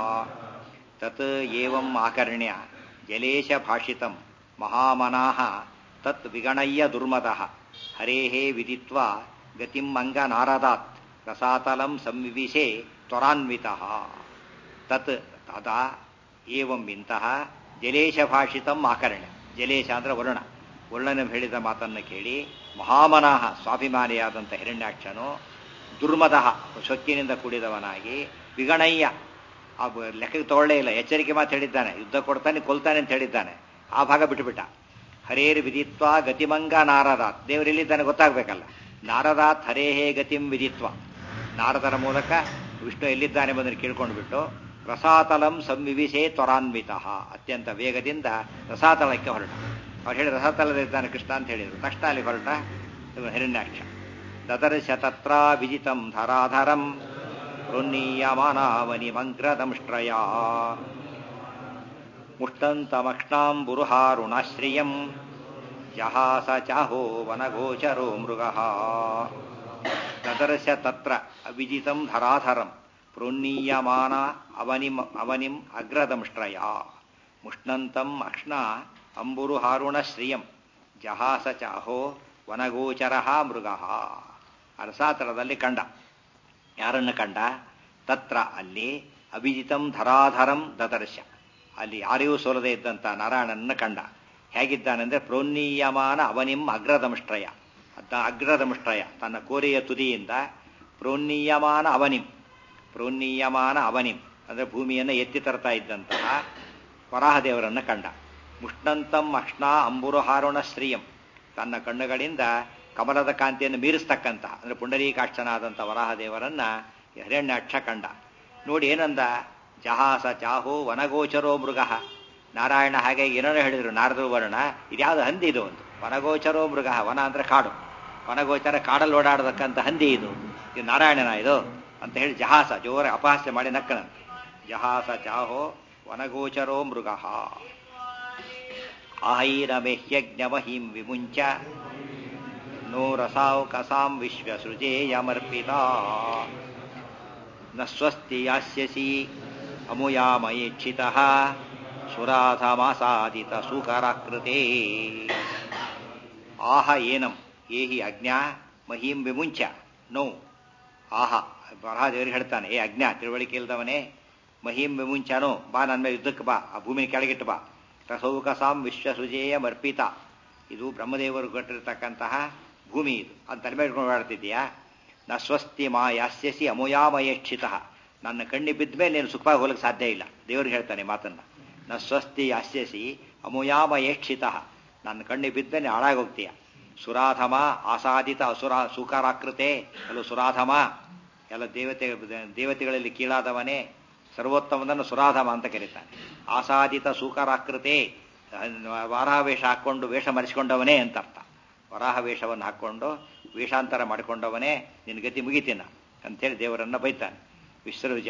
ತತ್ ಏವಂ ಆಕರ್ಣ್ಯ ಜಲೇಶ ಭಾಷಿತಂ ಮಹಾಮನಾಃ ತತ್ ವಿಗಣಯ್ಯ ದುರ್ಮದಃ ಹರೇಃ ವಿದಿತ್ವಾ ಗತಿಂ ಅಂಗನಾರದಾತ್ ರಸಾತಲಂ ಸಂವಿವಿಶೇ ತ್ವರಾನ್ವಿತಃ ತತ್ ತದಾ ಏವಂ ಇಂತಹ ಜಲೇಶ ಭಾಷಿತಂ ಆಕರ್ಣ್ಯ ಜಲೇಶ ಅಂದ್ರೆ ವರುಣ ವರುಣನ ಹೇಳಿದ ಮಾತನ್ನು ಕೇಳಿ ಮಹಾಮನಃ ಸ್ವಾಭಿಮಾನಿಯಾದಂಥ ಹಿರಣ್ಯಾಕ್ಷನು ದುರ್ಮದಃ ಸೊಕ್ಕಿನಿಂದ ಕೂಡಿದವನಾಗಿ ವಿಗಣಯ್ಯ ಆ ಲೆಕ್ಕಕ್ಕೆ ತಗೊಳ್ಳೇ ಇಲ್ಲ ಎಚ್ಚರಿಕೆ ಮಾತು ಹೇಳಿದ್ದಾನೆ ಯುದ್ಧ ಕೊಡ್ತಾನೆ ಕೊಲ್ತಾನೆ ಅಂತ ಹೇಳಿದ್ದಾನೆ ಆ ಭಾಗ ಬಿಟ್ಟುಬಿಟ್ಟ ಹರೇರ್ ವಿದಿತ್ವ ಗತಿಮಂಗ ನಾರದಾತ್ ದೇವರೆಲ್ಲಿದ್ದಾನೆ ಗೊತ್ತಾಗಬೇಕಲ್ಲ ನಾರದಾತ್ ಹರೇಹೇ ಗತಿಂ ವಿದಿತ್ವ ನಾರದರ ಮೂಲಕ ವಿಷ್ಣು ಎಲ್ಲಿದ್ದಾನೆ ಎಂಬುದನ್ನು ಕೇಳ್ಕೊಂಡು ಬಿಟ್ಟು ರಸಾತಲಂ ಸಂವಿವಿಸೇ ತ್ವರಾನ್ವಿತ ಅತ್ಯಂತ ವೇಗದಿಂದ ರಸಾತಳಕ್ಕೆ ಹೊರಟ ಅವ್ರು ಹೇಳಿ ರಸಾತಲದಲ್ಲಿದ್ದಾನೆ ಕೃಷ್ಣ ಅಂತ ಹೇಳಿದರು ತಕ್ಷಣ ಅಲ್ಲಿ ಹೊರಟ ಹಿರಣ್ಯಾಕ್ಷ ದದರ್ಶ ತತ್ರ ವಿಜಿತಂ ಧರಾಧರಂ ವೃನ್ನೀಯಮಾನಾವನಿಮಗ್ರದಂಷ್ಟ್ರಯ ಮುಷ್ಟಂತಮಕ್ಷ್ಣಾಂಬುರುಹಾರುಣಾಶ್ರಿಯಂ ಜಹಾಸ ಚಾಹೋ ವನಗೋಚರೋ ಮೃಗಃ ದದರ್ಶ ತತ್ರ ಅವಿಜಿತಂ ಧರಾಧರಂ ಪ್ರೋನ್ನೀಯಮಾನ ಅವನಿಂ ಅವನಿಂ ಅಗ್ರದಂಷ್ಟ್ರಯ ಮುಷ್ಣಂತಂ ಅಕ್ಷ್ಣ ಅಂಬುರುಹಾರುಣ ಶ್ರಿಯಂ ಜಹಾಸ ಚಾಹೋ ವನಗೋಚರ ಮೃಗ ಅರಸಾತಳದಲ್ಲಿ ಕಂಡ ಯಾರನ್ನು ಕಂಡ ತತ್ರ ಅಲ್ಲಿ ಅಭಿಜಿತಂ ಧರಾಧರಂ ದದರ್ಶ ಅಲ್ಲಿ ಯಾರಿಗೂ ಸೋಲದೆ ಇದ್ದಂಥ ನಾರಾಯಣನ ಕಂಡ ಹೇಗಿದ್ದಾನೆಂದ್ರೆ ಪ್ರೋನ್ನೀಯಮಾನ ಅವನಿಂ ಅಗ್ರದಂಷ್ಟ್ರಯ ಅದ ಅಗ್ರದಂಷ್ಟ್ರಯ ತನ್ನ ಕೋರೆಯ ತುದಿಯಿಂದ ಪ್ರೋನ್ನೀಯಮಾನ ಅವನಿಂ ಪ್ರೋನ್ನೀಯಮಾನ ಅವನಿಂ ಅಂದರೆ ಭೂಮಿಯನ್ನು ಎತ್ತಿ ತರ್ತಾ ಇದ್ದಂತಹ ವರಾಹದೇವರನ್ನು ಕಂಡ ಮುಷ್ಣಂತಂ ಅಕ್ಷ್ಣ ಅಂಬುರುಹಾರುಣ ಶ್ರೀಯಂ ತನ್ನ ಕಣ್ಣುಗಳಿಂದ ಕಮಲದ ಕಾಂತಿಯನ್ನು ಮೀರಿಸ್ತಕ್ಕಂತಹ ಅಂದರೆ ಪುಂಡರೀಕಾಕ್ಷನಾದಂಥ ವರಾಹದೇವರನ್ನ ಹಿರಣ್ಯಾಕ್ಷ ಕಂಡ ನೋಡಿ ಏನಂದ ಜಹಾಸ ಚಾಹೋ ವನಗೋಚರೋ ಮೃಗ ನಾರಾಯಣ ಹಾಗೆ ಏನೋ ಹೇಳಿದ್ರು ನಾರದರು ವರ್ಣ ಇದ್ಯಾವುದು ಹಂದಿ ಇದು ಒಂದು ವನಗೋಚರೋ ಮೃಗ ವನ ಅಂದ್ರೆ ಕಾಡು ವನಗೋಚರ ಕಾಡಲ್ಲಿ ಓಡಾಡತಕ್ಕಂಥ ಹಂದಿ ಇದು ಇದು ನಾರಾಯಣನ ಇದು ಅಂತ ಹೇಳಿ ಜಹಾಸ ಜೋರ ಅಪಹಾಸ್ಯ ಮಾಡಿ ನಕ್ಕನಂತೆ ಜಹಾಸ ಚಾಹೋ ವನಗೋಚರೋ ಮೃಗ ಆಹೈರಮೇಹ್ಯಜ್ಞಮಹಿಂ ವಿಮುಂಚ ನೋ ರಸಾವ್ ಕಸಾಂ ವಿಶ್ವಸೃಜೇಯಮರ್ಪಿತ ನ ಸ್ವಸ್ತಿ ಯಾಸ್ಯಸಿ ಅಮುಯಾಮಯೇಕ್ಷಿತ ಸುರಾಧಮಾಸಾದಿತ ಸುಕರಾಕೃತೆ ಆಹ ಏನಂ ಏಹಿ ಅಜ್ಞಾ ಮಹೀಂ ವಿಮುಂಚ ನೋ ಆಹ ಬರಹದೇವರು ಹೇಳ್ತಾನೆ ಏ ಅಜ್ಞಾ ತಿಳುವಳಿಕೆ ಇಲ್ದವನೇ ಮಹೀಂ ವಿಮುಂಚನೋ ಬಾ ನನ್ನ ಮೇಲೆ ಯುದ್ಧಕ್ಕೆ ಬಾ ಆ ಭೂಮಿನ ಕೆಳಗಿಟ್ಟು ಬಾ ರಸೌಕಸಾಂ ವಿಶ್ವಸೃಜೇಯ ಮರ್ಪಿತ ಇದು ಬ್ರಹ್ಮದೇವರು ಕೊಟ್ಟಿರ್ತಕ್ಕಂತಹ ಭೂಮಿ ಇದು ಅಂತ ತಲೆ ಮೇಲೆ ಇಟ್ಕೊಂಡು ಓಡಾಡ್ತಿದ್ದೀಯಾ ನ ಸ್ವಸ್ತಿ ಮಾ ಯಾಸ್ಯಸಿ ಅಮುಯಾಮಯೇಕ್ಷಿತ ನನ್ನ ಕಣ್ಣಿ ಬಿದ್ದ ಮೇಲೆ ನೀನು ಸುಖವಾಗಿ ಹೋಗಲಿಕ್ಕೆ ಸಾಧ್ಯ ಇಲ್ಲ ದೇವ್ರಿಗೆ ಹೇಳ್ತಾನೆ ಮಾತನ್ನ ನ ಸ್ವಸ್ತಿ ಯಾಸ್ಯಸಿ ಅಮುಯಾಮಯೇಕ್ಷಿತ ನನ್ನ ಕಣ್ಣಿ ಬಿದ್ದ ಮೇಲೆ ಹಾಳಾಗೋಗ್ತೀಯ ಸುರಾಧಮ ಆಸಾದಿತ ಅಸುರ ಸುಕರಾಕೃತೆ ಕೆಲವು ಸುರಾಧಮ ಎಲ್ಲ ದೇವತೆ ದೇವತೆಗಳಲ್ಲಿ ಕೀಳಾದವನೇ ಸರ್ವೋತ್ತಮದನ್ನು ಸುರಾಧಮ ಅಂತ ಕರೀತಾನೆ ಆಸಾದಿತ ಸೂಕರಾಕೃತೆ ವರಾಹ ವೇಷ ಹಾಕ್ಕೊಂಡು ವೇಷ ಮರೆಸಿಕೊಂಡವನೇ ಅಂತ ಅರ್ಥ ವರಾಹ ವೇಷವನ್ನು ಹಾಕ್ಕೊಂಡು ವೇಷಾಂತರ ಮಾಡಿಕೊಂಡವನೇ ನಿನ್ನ ಗತಿ ಮುಗಿತೀನ ಅಂಥೇಳಿ ದೇವರನ್ನ ಬೈತಾನೆ ವಿಸೃಜ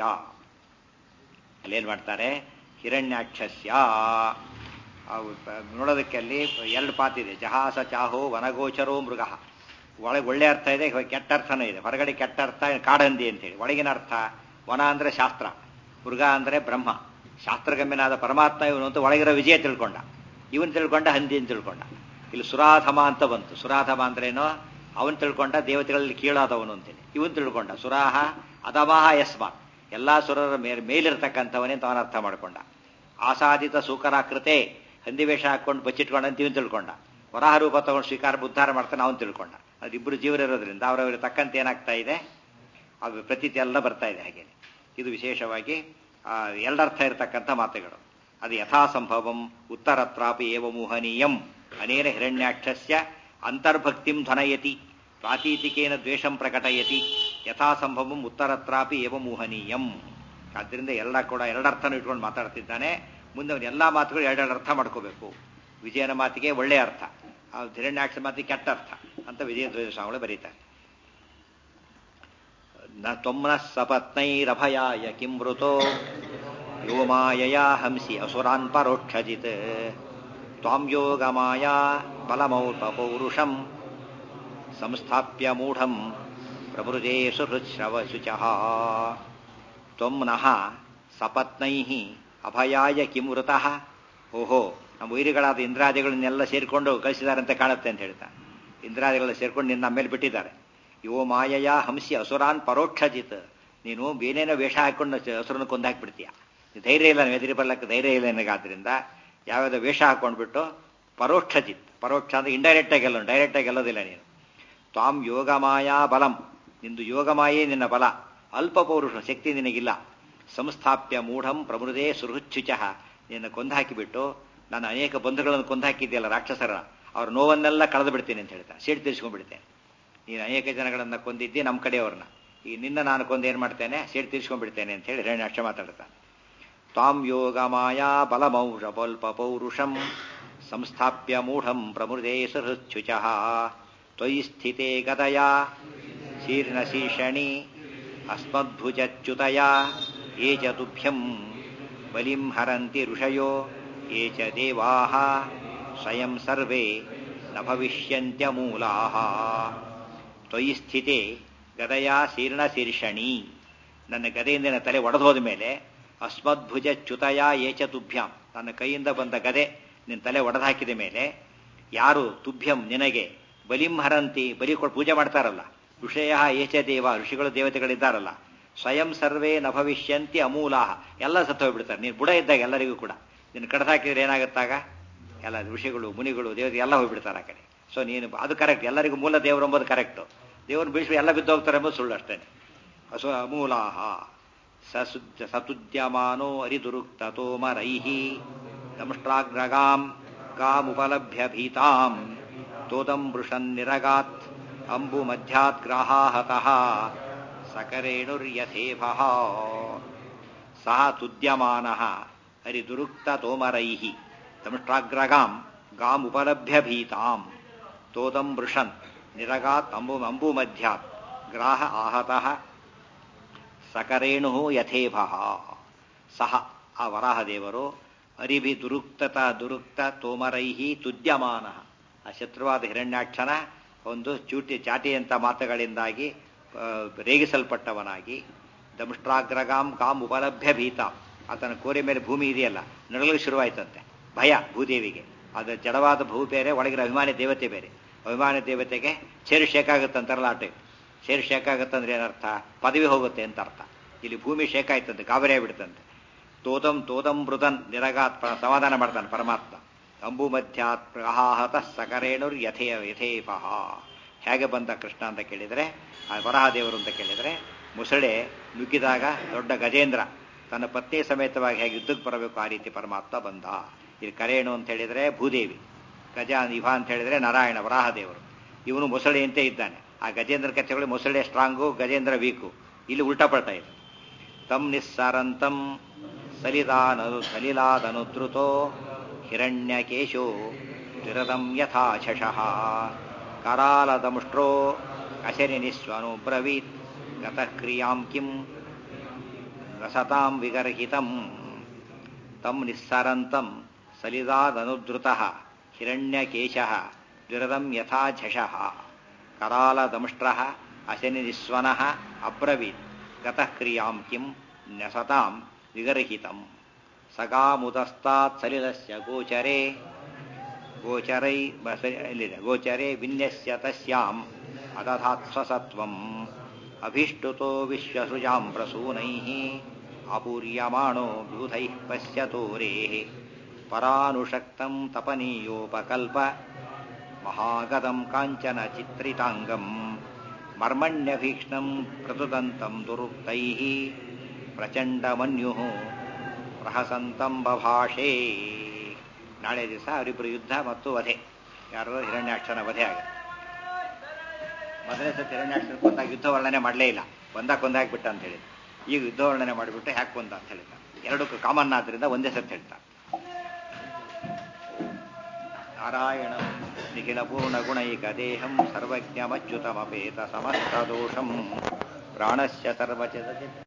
ಅಲ್ಲೇನು ಮಾಡ್ತಾರೆ ಹಿರಣ್ಯಾಕ್ಷಸ್ಯ ಅವು ನೋಡೋದಕ್ಕೆ ಅಲ್ಲಿ ಎರಡು ಪಾತಿದೆ ಜಹಾಸ ಚಾಹೋ ವನಗೋಚರೋ ಮೃಗ ಒಳಗೆ ಒಳ್ಳೆ ಅರ್ಥ ಇದೆ ಕೆಟ್ಟ ಅರ್ಥನೂ ಇದೆ ಹೊರಗಡೆ ಕೆಟ್ಟ ಅರ್ಥ ಕಾಡಂದಿ ಅಂತೇಳಿ ಒಳಗಿನ ಅರ್ಥ ವನ ಅಂದ್ರೆ ಶಾಸ್ತ್ರ ಮೃಗ ಅಂದ್ರೆ ಬ್ರಹ್ಮ ಶಾಸ್ತ್ರಗಮ್ಯನಾದ ಪರಮಾತ್ಮ ಇವನು ಅಂತ ಒಳಗಿರೋ ವಿಜಯ ತಿಳ್ಕೊಂಡ ಇವನ್ ತಿಳ್ಕೊಂಡ ಹಂದಿ ಅಂತ ತಿಳ್ಕೊಂಡ ಇಲ್ಲಿ ಸುರಾಧಮ ಅಂತ ಬಂತು ಸುರಾಧಮ ಅಂದ್ರೇನೋ ಅವನ್ ತಿಳ್ಕೊಂಡ ದೇವತೆಗಳಲ್ಲಿ ಕೀಳಾದವನು ಅಂತೇಳಿ ಇವನ್ ತಿಳ್ಕೊಂಡ ಸುರಾಹ ಅದಮಾಹ ಯಸ್ಮಾತ್ ಎಲ್ಲಾ ಸುರರ ಮೇಲೆ ಮೇಲಿರ್ತಕ್ಕಂಥವನೇ ಅಂತ ಅವನ ಅರ್ಥ ಮಾಡ್ಕೊಂಡ ಆಸಾದಿತ ಸೂಕರಾಕೃತೆ ಹಂದಿ ವೇಷ ಹಾಕೊಂಡು ಬಚ್ಚಿಟ್ಕೊಂಡ ಅಂತ ಇವನ್ ತಿಳ್ಕೊಂಡ ವರಾಹ ರೂಪ ತಗೊಂಡು ಸ್ವೀಕಾರ ಉದ್ಧಾರ ಮಾಡ್ತಾನೆ ಅವನು ತಿಳ್ಕೊಂಡ ಅದಿಬ್ಬರು ಜೀವರಿರೋದ್ರಿಂದ ಅವರವರ ತಕ್ಕಂತೆ ಏನಾಗ್ತಾ ಇದೆ ಅದು ಪ್ರತೀತಿ ಎಲ್ಲ ಬರ್ತಾ ಇದೆ ಹಾಗೆ ಇದು ವಿಶೇಷವಾಗಿ ಎರಡರ್ಥ ಇರತಕ್ಕಂಥ ಮಾತುಗಳು ಅದು ಯಥಾಸಂಭವಂ ಉತ್ತರತ್ರಾಪಿ ಏವ ಮೋಹನೀಯಂ ಅನೇನ ಹಿರಣ್ಯಾಕ್ಷಸ್ಯ ಅಂತರ್ಭಕ್ತಿಂ ಧ್ವನಯತಿ ಪ್ರಾತೀತಿಕೇನ ದ್ವೇಷಂ ಪ್ರಕಟಯತಿ ಯಥಾಸಂಭವಂ ಉತ್ತರತ್ರಾಪಿ ಏವ ಮೋಹನೀಯಂ ಆದ್ದರಿಂದ ಎಲ್ಲ ಕೂಡ ಎರಡರ್ಥನೂ ಇಟ್ಕೊಂಡು ಮಾತಾಡ್ತಿದ್ದಾನೆ ಮುಂದೆ ಅವನು ಎಲ್ಲ ಮಾತುಗಳು ಎರಡೆರಡು ಅರ್ಥ ಮಾಡ್ಕೋಬೇಕು ವಿಜಯನ ಮಾತಿಗೆ ಒಳ್ಳೆಯ ಅರ್ಥ ಆ ಹಿರಣ್ಯಾಕ್ಷ ಮಾತಿಗೆ ಕೆಟ್ಟ ಅರ್ಥ ಅಂತ ವಿಜಯ ಧ್ವಜ ಸ್ವಾಮಿಗಳು ಬರೀತಾರೆ ನ ತ್ವಮ್ನ ಸಪತ್ನೈರಭಯಾಯ ಕಿಂ ವೃತೋ ಯೋಮಾಯಯಾ ಹಂಸಿ ಅಸುರಾನ್ ಪರೋಕ್ಷಜಿತ್ ತ್ವಾಂ ಯೋಗಮಾಯಾ ಬಲಮೌತ ಪೌರುಷಂ ಸಂಸ್ಥಾಪ್ಯ ಮೂಢಂ ಪ್ರಭೃಜೇ ಸುಹೃಶ್ರವ ಶುಚಃ ತ್ವಮ್ನಃ ಸಪತ್ನೈ ಅಭಯಾಯ ಕಿಂ ವೃತಃ ಓಹೋ ನಮ್ಮ ವೈರಿಗಳಾದ ಇಂದ್ರಾದಿಗಳನ್ನೆಲ್ಲ ಸೇರಿಕೊಂಡು ಕಳಿಸಿದಾರಂತೆ ಕಾಣುತ್ತೆ ಅಂತ ಹೇಳ್ತಾ ಇಂದ್ರಾದಿಗಳೆಲ್ಲ ಸೇರ್ಕೊಂಡು ನಿನ್ನ ಮೇಲೆ ಬಿಟ್ಟಿದ್ದಾರೆ ಯೋ ಮಾಯಯ ಹಂಸಿ ಅಸುರಾನ್ ಪರೋಕ್ಷಜಿತ್ ನೀನು ಬೇನೇನೋ ವೇಷ ಹಾಕೊಂಡು ಹಸುರನ್ನು ಕೊಂದು ಹಾಕ್ಬಿಡ್ತೀಯ ಧೈರ್ಯ ಇಲ್ಲ ಎದುರಿ ಬರ್ಲಕ್ಕೆ ಧೈರ್ಯ ಇಲ್ಲ ನನಗಾದ್ರಿಂದ ಯಾವ್ಯಾವ ವೇಷ ಹಾಕೊಂಡ್ಬಿಟ್ಟು ಪರೋಕ್ಷಜಿತ್ ಪರೋಕ್ಷ ಅಂದ್ರೆ ಇಂಡೈರೆಕ್ಟ್ ಆಗಿ ಗೆಲ್ಲೋನು ಡೈರೆಕ್ಟ್ ಆಗಿ ಗೆಲ್ಲೋದಿಲ್ಲ ನೀನು ತ್ವಾಂ ಯೋಗಮಾಯಾ ಬಲಂ ನಿಂದು ಯೋಗಮಾಯೇ ನಿನ್ನ ಬಲ ಅಲ್ಪ ಪೌರುಷ ಶಕ್ತಿ ನಿನಗಿಲ್ಲ ಸಂಸ್ಥಾಪ್ಯ ಮೂಢಂ ಪ್ರಮೃದೇ ಸುಹೃಚ್ಯುಚ ನಿನ್ನ ಕೊಂದಾಕಿಬಿಟ್ಟು ನಾನು ಅನೇಕ ಬಂಧುಗಳನ್ನು ಕೊಂದಾಕಿದ್ಯಲ್ಲ ರಾಕ್ಷಸರ ಅವ್ರ ನೋವನ್ನೆಲ್ಲ ಕಳೆದು ಬಿಡ್ತೀನಿ ಅಂತ ಹೇಳ್ತಾ ಸೀಟ್ ತೀರಿಸ್ಕೊಂಡ್ಬಿಡ್ತೇನೆ ನೀನು ಅನೇಕ ಜನಗಳನ್ನ ಕೊಂದಿದ್ದಿ ನಮ್ಮ ಕಡೆಯವ್ರನ್ನ ಈಗ ನಿನ್ನ ನಾನು ಕೊಂದು ಏನು ಮಾಡ್ತೇನೆ ಸೀಟ್ ತೀರ್ಸ್ಕೊಂಡ್ಬಿಡ್ತೇನೆ ಅಂತ ಹೇಳಿ ಹಿರಣ್ಯಾಕ್ಷ ಮಾತಾಡ್ತಾನೆ ತ್ವಾಂ ಯೋಗ ಮಾಯಾ ಬಲಮೌಷ ಪೌರುಷಂ ಸಂಸ್ಥಾಪ್ಯ ಮೂಢಂ ಪ್ರಮೃದೇ ಸುಹೃಚ್ಯುಚ ತ್ವಯಿ ಸ್ಥಿತೆ ಗದಯ ಶೀರ್ಣಶೀರ್ಷಣಿ ಅಸ್ಮದ್ಭುಜಚ್ಯುತಯ ಯೇ ಚ ತುಭ್ಯಂ ಬಲಿಂ ಹರಂತಿ ಋಷಯೋ ಯೇ ಚ ದೇವಾಃ ಸ್ವಯಂ ಸರ್ವೇ ನ ಭವಿಷ್ಯಂತ್ಯಮೂಲಾಃ ತ್ವಯಿ ಸ್ಥಿತೆ ಗದಯ ಶೀರ್ಣಶೀರ್ಷಣಿ ನನ್ನ ಗದೆಯಿಂದ ನನ್ನ ತಲೆ ಒಡೆದೋದ ಮೇಲೆ ಅಸ್ಮದ್ಭುಜ ಚ್ಯುತಯ ಏಚ ತುಭ್ಯಾಂ ನನ್ನ ಕೈಯಿಂದ ಬಂದ ಗದೆ ನಿನ್ನ ತಲೆ ಒಡೆದು ಹಾಕಿದ ಮೇಲೆ ಯಾರು ತುಭ್ಯಂ ನಿನಗೆ ಬಲಿಂ ಹರಂತಿ ಬಲಿ ಕೊಟ್ಟು ಪೂಜೆ ಮಾಡ್ತಾರಲ್ಲ ಋಷಯ ಏಚ ದೇವ ಋಷಿಗಳು ದೇವತೆಗಳಿದ್ದಾರಲ್ಲ ಸ್ವಯಂ ಸರ್ವೇ ನ ಭವಿಷ್ಯಂತಿ ಅಮೂಲಾಹ ಎಲ್ಲ ಸತ್ತು ಹೋಗ್ಬಿಡ್ತಾರೆ ನೀನು ಬುಡ ಇದ್ದಾಗ ಎಲ್ಲರಿಗೂ ಕೂಡ ನಿನ್ನ ಕಡ್ದು ಹಾಕಿದ್ರೆ ಏನಾಗುತ್ತಾಗ ಎಲ್ಲ ಋಷಿಗಳು ಮುನಿಗಳು ದೇವತೆ ಎಲ್ಲ ಹೋಗ್ಬಿಡ್ತಾರೆ ಆ ಕಡೆ ಸೊ ನೀನು ಅದು ಕರೆಕ್ಟ್ ಎಲ್ಲರಿಗೂ ಮೂಲ ದೇವರು ಎಂಬುದು ಕರೆಕ್ಟು ದೇವ್ರನ್ನ ಬಿಡಿಸಿ ಎಲ್ಲ ಬಿದ್ದು ಹೋಗ್ತಾರೆ ಎಂಬುದು ಸುಳ್ಳು ಅಷ್ಟೇ ಅಸು ಅಮೂಲಾಹ ಸಸುದ್ಯ ಸತುದ್ಯಮಾನೋ ಅರಿದುರುಕ್ತತೋಮರೈಃ ದಂಷ್ಟ್ರಾಗ್ರಗಾಂ ಗಾಮುಪಲಭ್ಯ ಭೀತಾಂ ತೋದಂ ವೃಷನ್ ನಿರಗಾತ್ ಅಂಬು ಮಧ್ಯಾತ್ ಗ್ರಾಹಾಹತಃ ಸಕರೇಣುರ್ಯಥೇಭಃ ಸಹ ತುದ್ಯಮಾನಃ ಹರಿದುರುಕ್ತತೋಮರೈಃ ದಂಷ್ಟ್ರಾಗ್ರಗಾಂ ಗಾಮುಪಲಭ್ಯ ಭೀತಾಂ ತೋದಂ ವೃಷನ್ ನಿರಗಾತ್ ಅಂಬು ಅಂಬು ಮಧ್ಯಾತ್ ಗ್ರಾಹ ಆಹತಃ ಸಕರೇಣು ಯಥೇಭ ಸಹ ಆ ವರಾಹದೇವರು ಅರಿಭಿ ದುರುಕ್ತತ ದುರುಕ್ತ ತೋಮರೈಹಿ ತುದ್ಯಮಾನ ಆ ಶತ್ರುವಾದ ಹಿರಣ್ಯಾಕ್ಷನ ಒಂದು ಚೂಟಿ ಚಾಟಿಯಂತ ಮಾತುಗಳಿಂದಾಗಿ ರೇಗಿಸಲ್ಪಟ್ಟವನಾಗಿ ದಂಷ್ಟ್ರಾಗ್ರಗಾಂ ಕಾಂ ಉಪಲಭ್ಯ ಭೀತ ಆತನ ಕೋರೆ ಮೇಲೆ ಭೂಮಿ ಇದೆಯಲ್ಲ ನಡಗಲು ಶುರುವಾಯ್ತಂತೆ ಭಯ ಭೂದೇವಿಗೆ ಅದು ಜಡವಾದ ಭೂ ಬೇರೆ ಒಳಗಿನ ಅಭಿಮಾನಿ ದೇವತೆ ಬೇರೆ ಅಭಿಮಾನಿ ದೇವತೆಗೆ ಸೇರು ಶೇಕ್ ಆಗುತ್ತಂತಾರಲ್ಲ ಆ ಟೈಪ್ ಸೇರು ಶೇಕ್ ಆಗುತ್ತಂದ್ರೆ ಏನರ್ಥ ಪದವಿ ಹೋಗುತ್ತೆ ಅಂತ ಅರ್ಥ ಇಲ್ಲಿ ಭೂಮಿ ಶೇಕ್ ಆಯ್ತಂತೆ ಗಾಬರಿ ಆಗ್ಬಿಡ್ತಂತೆ ತೋದಂ ತೋದಂ ಮೃದನ್ ನಿರಗಾತ್ ಸಮಾಧಾನ ಮಾಡ್ತಾನೆ ಪರಮಾತ್ಮ ಅಂಬು ಮಧ್ಯಾತ್ ಪ್ರಹಾಹತ ಸಕರೇಣುರ್ ಯಥೇ ಯಥೇಪಹ ಹೇಗೆ ಬಂದ ಕೃಷ್ಣ ಅಂತ ಕೇಳಿದರೆ ಆ ವರಹದೇವರು ಅಂತ ಕೇಳಿದರೆ ಮುಸಳೆ ನುಗ್ಗಿದಾಗ ದೊಡ್ಡ ಗಜೇಂದ್ರ ತನ್ನ ಪತ್ನಿ ಸಮೇತವಾಗಿ ಹೇಗೆ ಯುದ್ಧಕ್ಕೆ ಬರಬೇಕು ಆ ರೀತಿ ಪರಮಾತ್ಮ ಬಂದ ಇಲ್ಲಿ ಕರೇಣು ಅಂತ ಹೇಳಿದರೆ ಭೂದೇವಿ ಗಜ ಇಭ ಅಂತ ಹೇಳಿದರೆ ನಾರಾಯಣ ವರಾಹದೇವರು ಇವನು ಮೊಸಳೆಯಂತೆ ಇದ್ದಾನೆ ಆ ಗಜೇಂದ್ರ ಕಥೆಗಳು ಮೊಸಳೆ ಸ್ಟ್ರಾಂಗು ಗಜೇಂದ್ರ ವೀಕು ಇಲ್ಲಿ ಉಲ್ಟಾ ಪಲ್ಟ ಇದೆ ತಮ್ ನಿಸ್ಸಾರಂತಂ ಸಲಿದಾನನು ಸಲಿಲಾದನುದ್ರುತೋ ಹಿರಣ್ಯಕೇಶೋ ವಿರದಂ ಯಥಾ ಶಶಃ ಕರಾಲದಮುಷ್ಟ್ರೋ ಅಶನಿ ನಿಸ್ವನು ಬ್ರವೀತ್ ಗತಃ ಕ್ರಿಯಾಂ ಕಿಂ ರಸತಾಂ ವಿಗರ್ಹಿತಂ ತಂ ನಿಸ್ಸರಂತಂ ಸಲಿದಾದನುದ್ರುತಃ ಹಿರಣ್ಯಕೇಶಃ ವಿರದಂ ಯಥಾ ಝಷಃ ಕರಾಲದಮುಷ್ಟ್ರಃ ಅಶನಿ ನಿಸ್ವನಃ ಅಬ್ರವೀತ್ ಗತಃ ಕ್ರಿಯಾಂ ಕಿಂ ನ್ಯಸತಾಂ ವಿಗರ್ಹಿತಂ ಸಗಾಮುದಸ್ತಾತ್ ಸಲಿಲಸ್ಯ ಗೋಚರೆ ಗೋಚರೈ ಇಲ್ಲಿದೆ ಗೋಚರೆ ವಿನ್ಯಸ್ಯ ತಸ್ಯಾಂ ಅದಧಾತ್ ಸ್ವಸತ್ವಂ ಅಭೀಷ್ಟುತೋ ವಿಶ್ವಸೃಜಾಂ ಪ್ರಸೂನೈಃ ಅಪೂರ್ಯಮಾಣೋ ಬೂಧೈಃ ಪಶ್ಯತೋರೇಃ ಪರಾನುಷಕ್ತಂ ತಪನೀಯೋಪಕಲ್ಪ ಮಹಾಗದಂ ಕಾಂಚನ ಚಿತ್ರಿತಾಂಗಂ ಮರ್ಮಣ್ಯಭೀಕ್ಷ್ಣಂ ಪ್ರತುದಂತಂ ದುರುಕ್ತೈಃ ಪ್ರಚಂಡಮನ್ಯುಃ ಪ್ರಹಸಂತಂ ಬಭಾಷೆ ನಾಳೆ ದಿವಸ ಅವರಿಬ್ಬರು ಯುದ್ಧ ಮತ್ತು ವಧೆ ಯಾರು ಹಿರಣ್ಯಾಕ್ಷನ ವಧೆ ಆಗ ಮೊದಲನೇ ಸತಿ ಹಿರಣ್ಯಾಕ್ಷನ ಕೊಂದಾಗ ಯುದ್ಧ ವರ್ಣನೆ ಮಾಡಲೇ ಇಲ್ಲ ಒಂದಾಗ ಕೊಂದಾಗ್ಬಿಟ್ಟ ಅಂತ ಹೇಳಿ ಈಗ ಯುದ್ಧ ವರ್ಣನೆ ಮಾಡಿಬಿಟ್ಟು ಹ್ಯಾಕ್ ಕೊಂದ ಅಂತ ಹೇಳಿದ ಎರಡಕ್ಕೂ ಕಾಮನ್ ಆದ್ರಿಂದ ಒಂದೇ ಸತಿ ಹೇಳ್ತಾ ನಾರಾಯಣ ನಿಖಿಲ ಪೂರ್ಣ ಗುಣೈಕ ದೇಹಂ ಸರ್ವಜ್ಞಮಚ್ಯುತಮಪೇತ ಸಮಸ್ತ ದೋಷಂ ಪ್ರಾಣಸ್ಯ ಸರ್ವಚ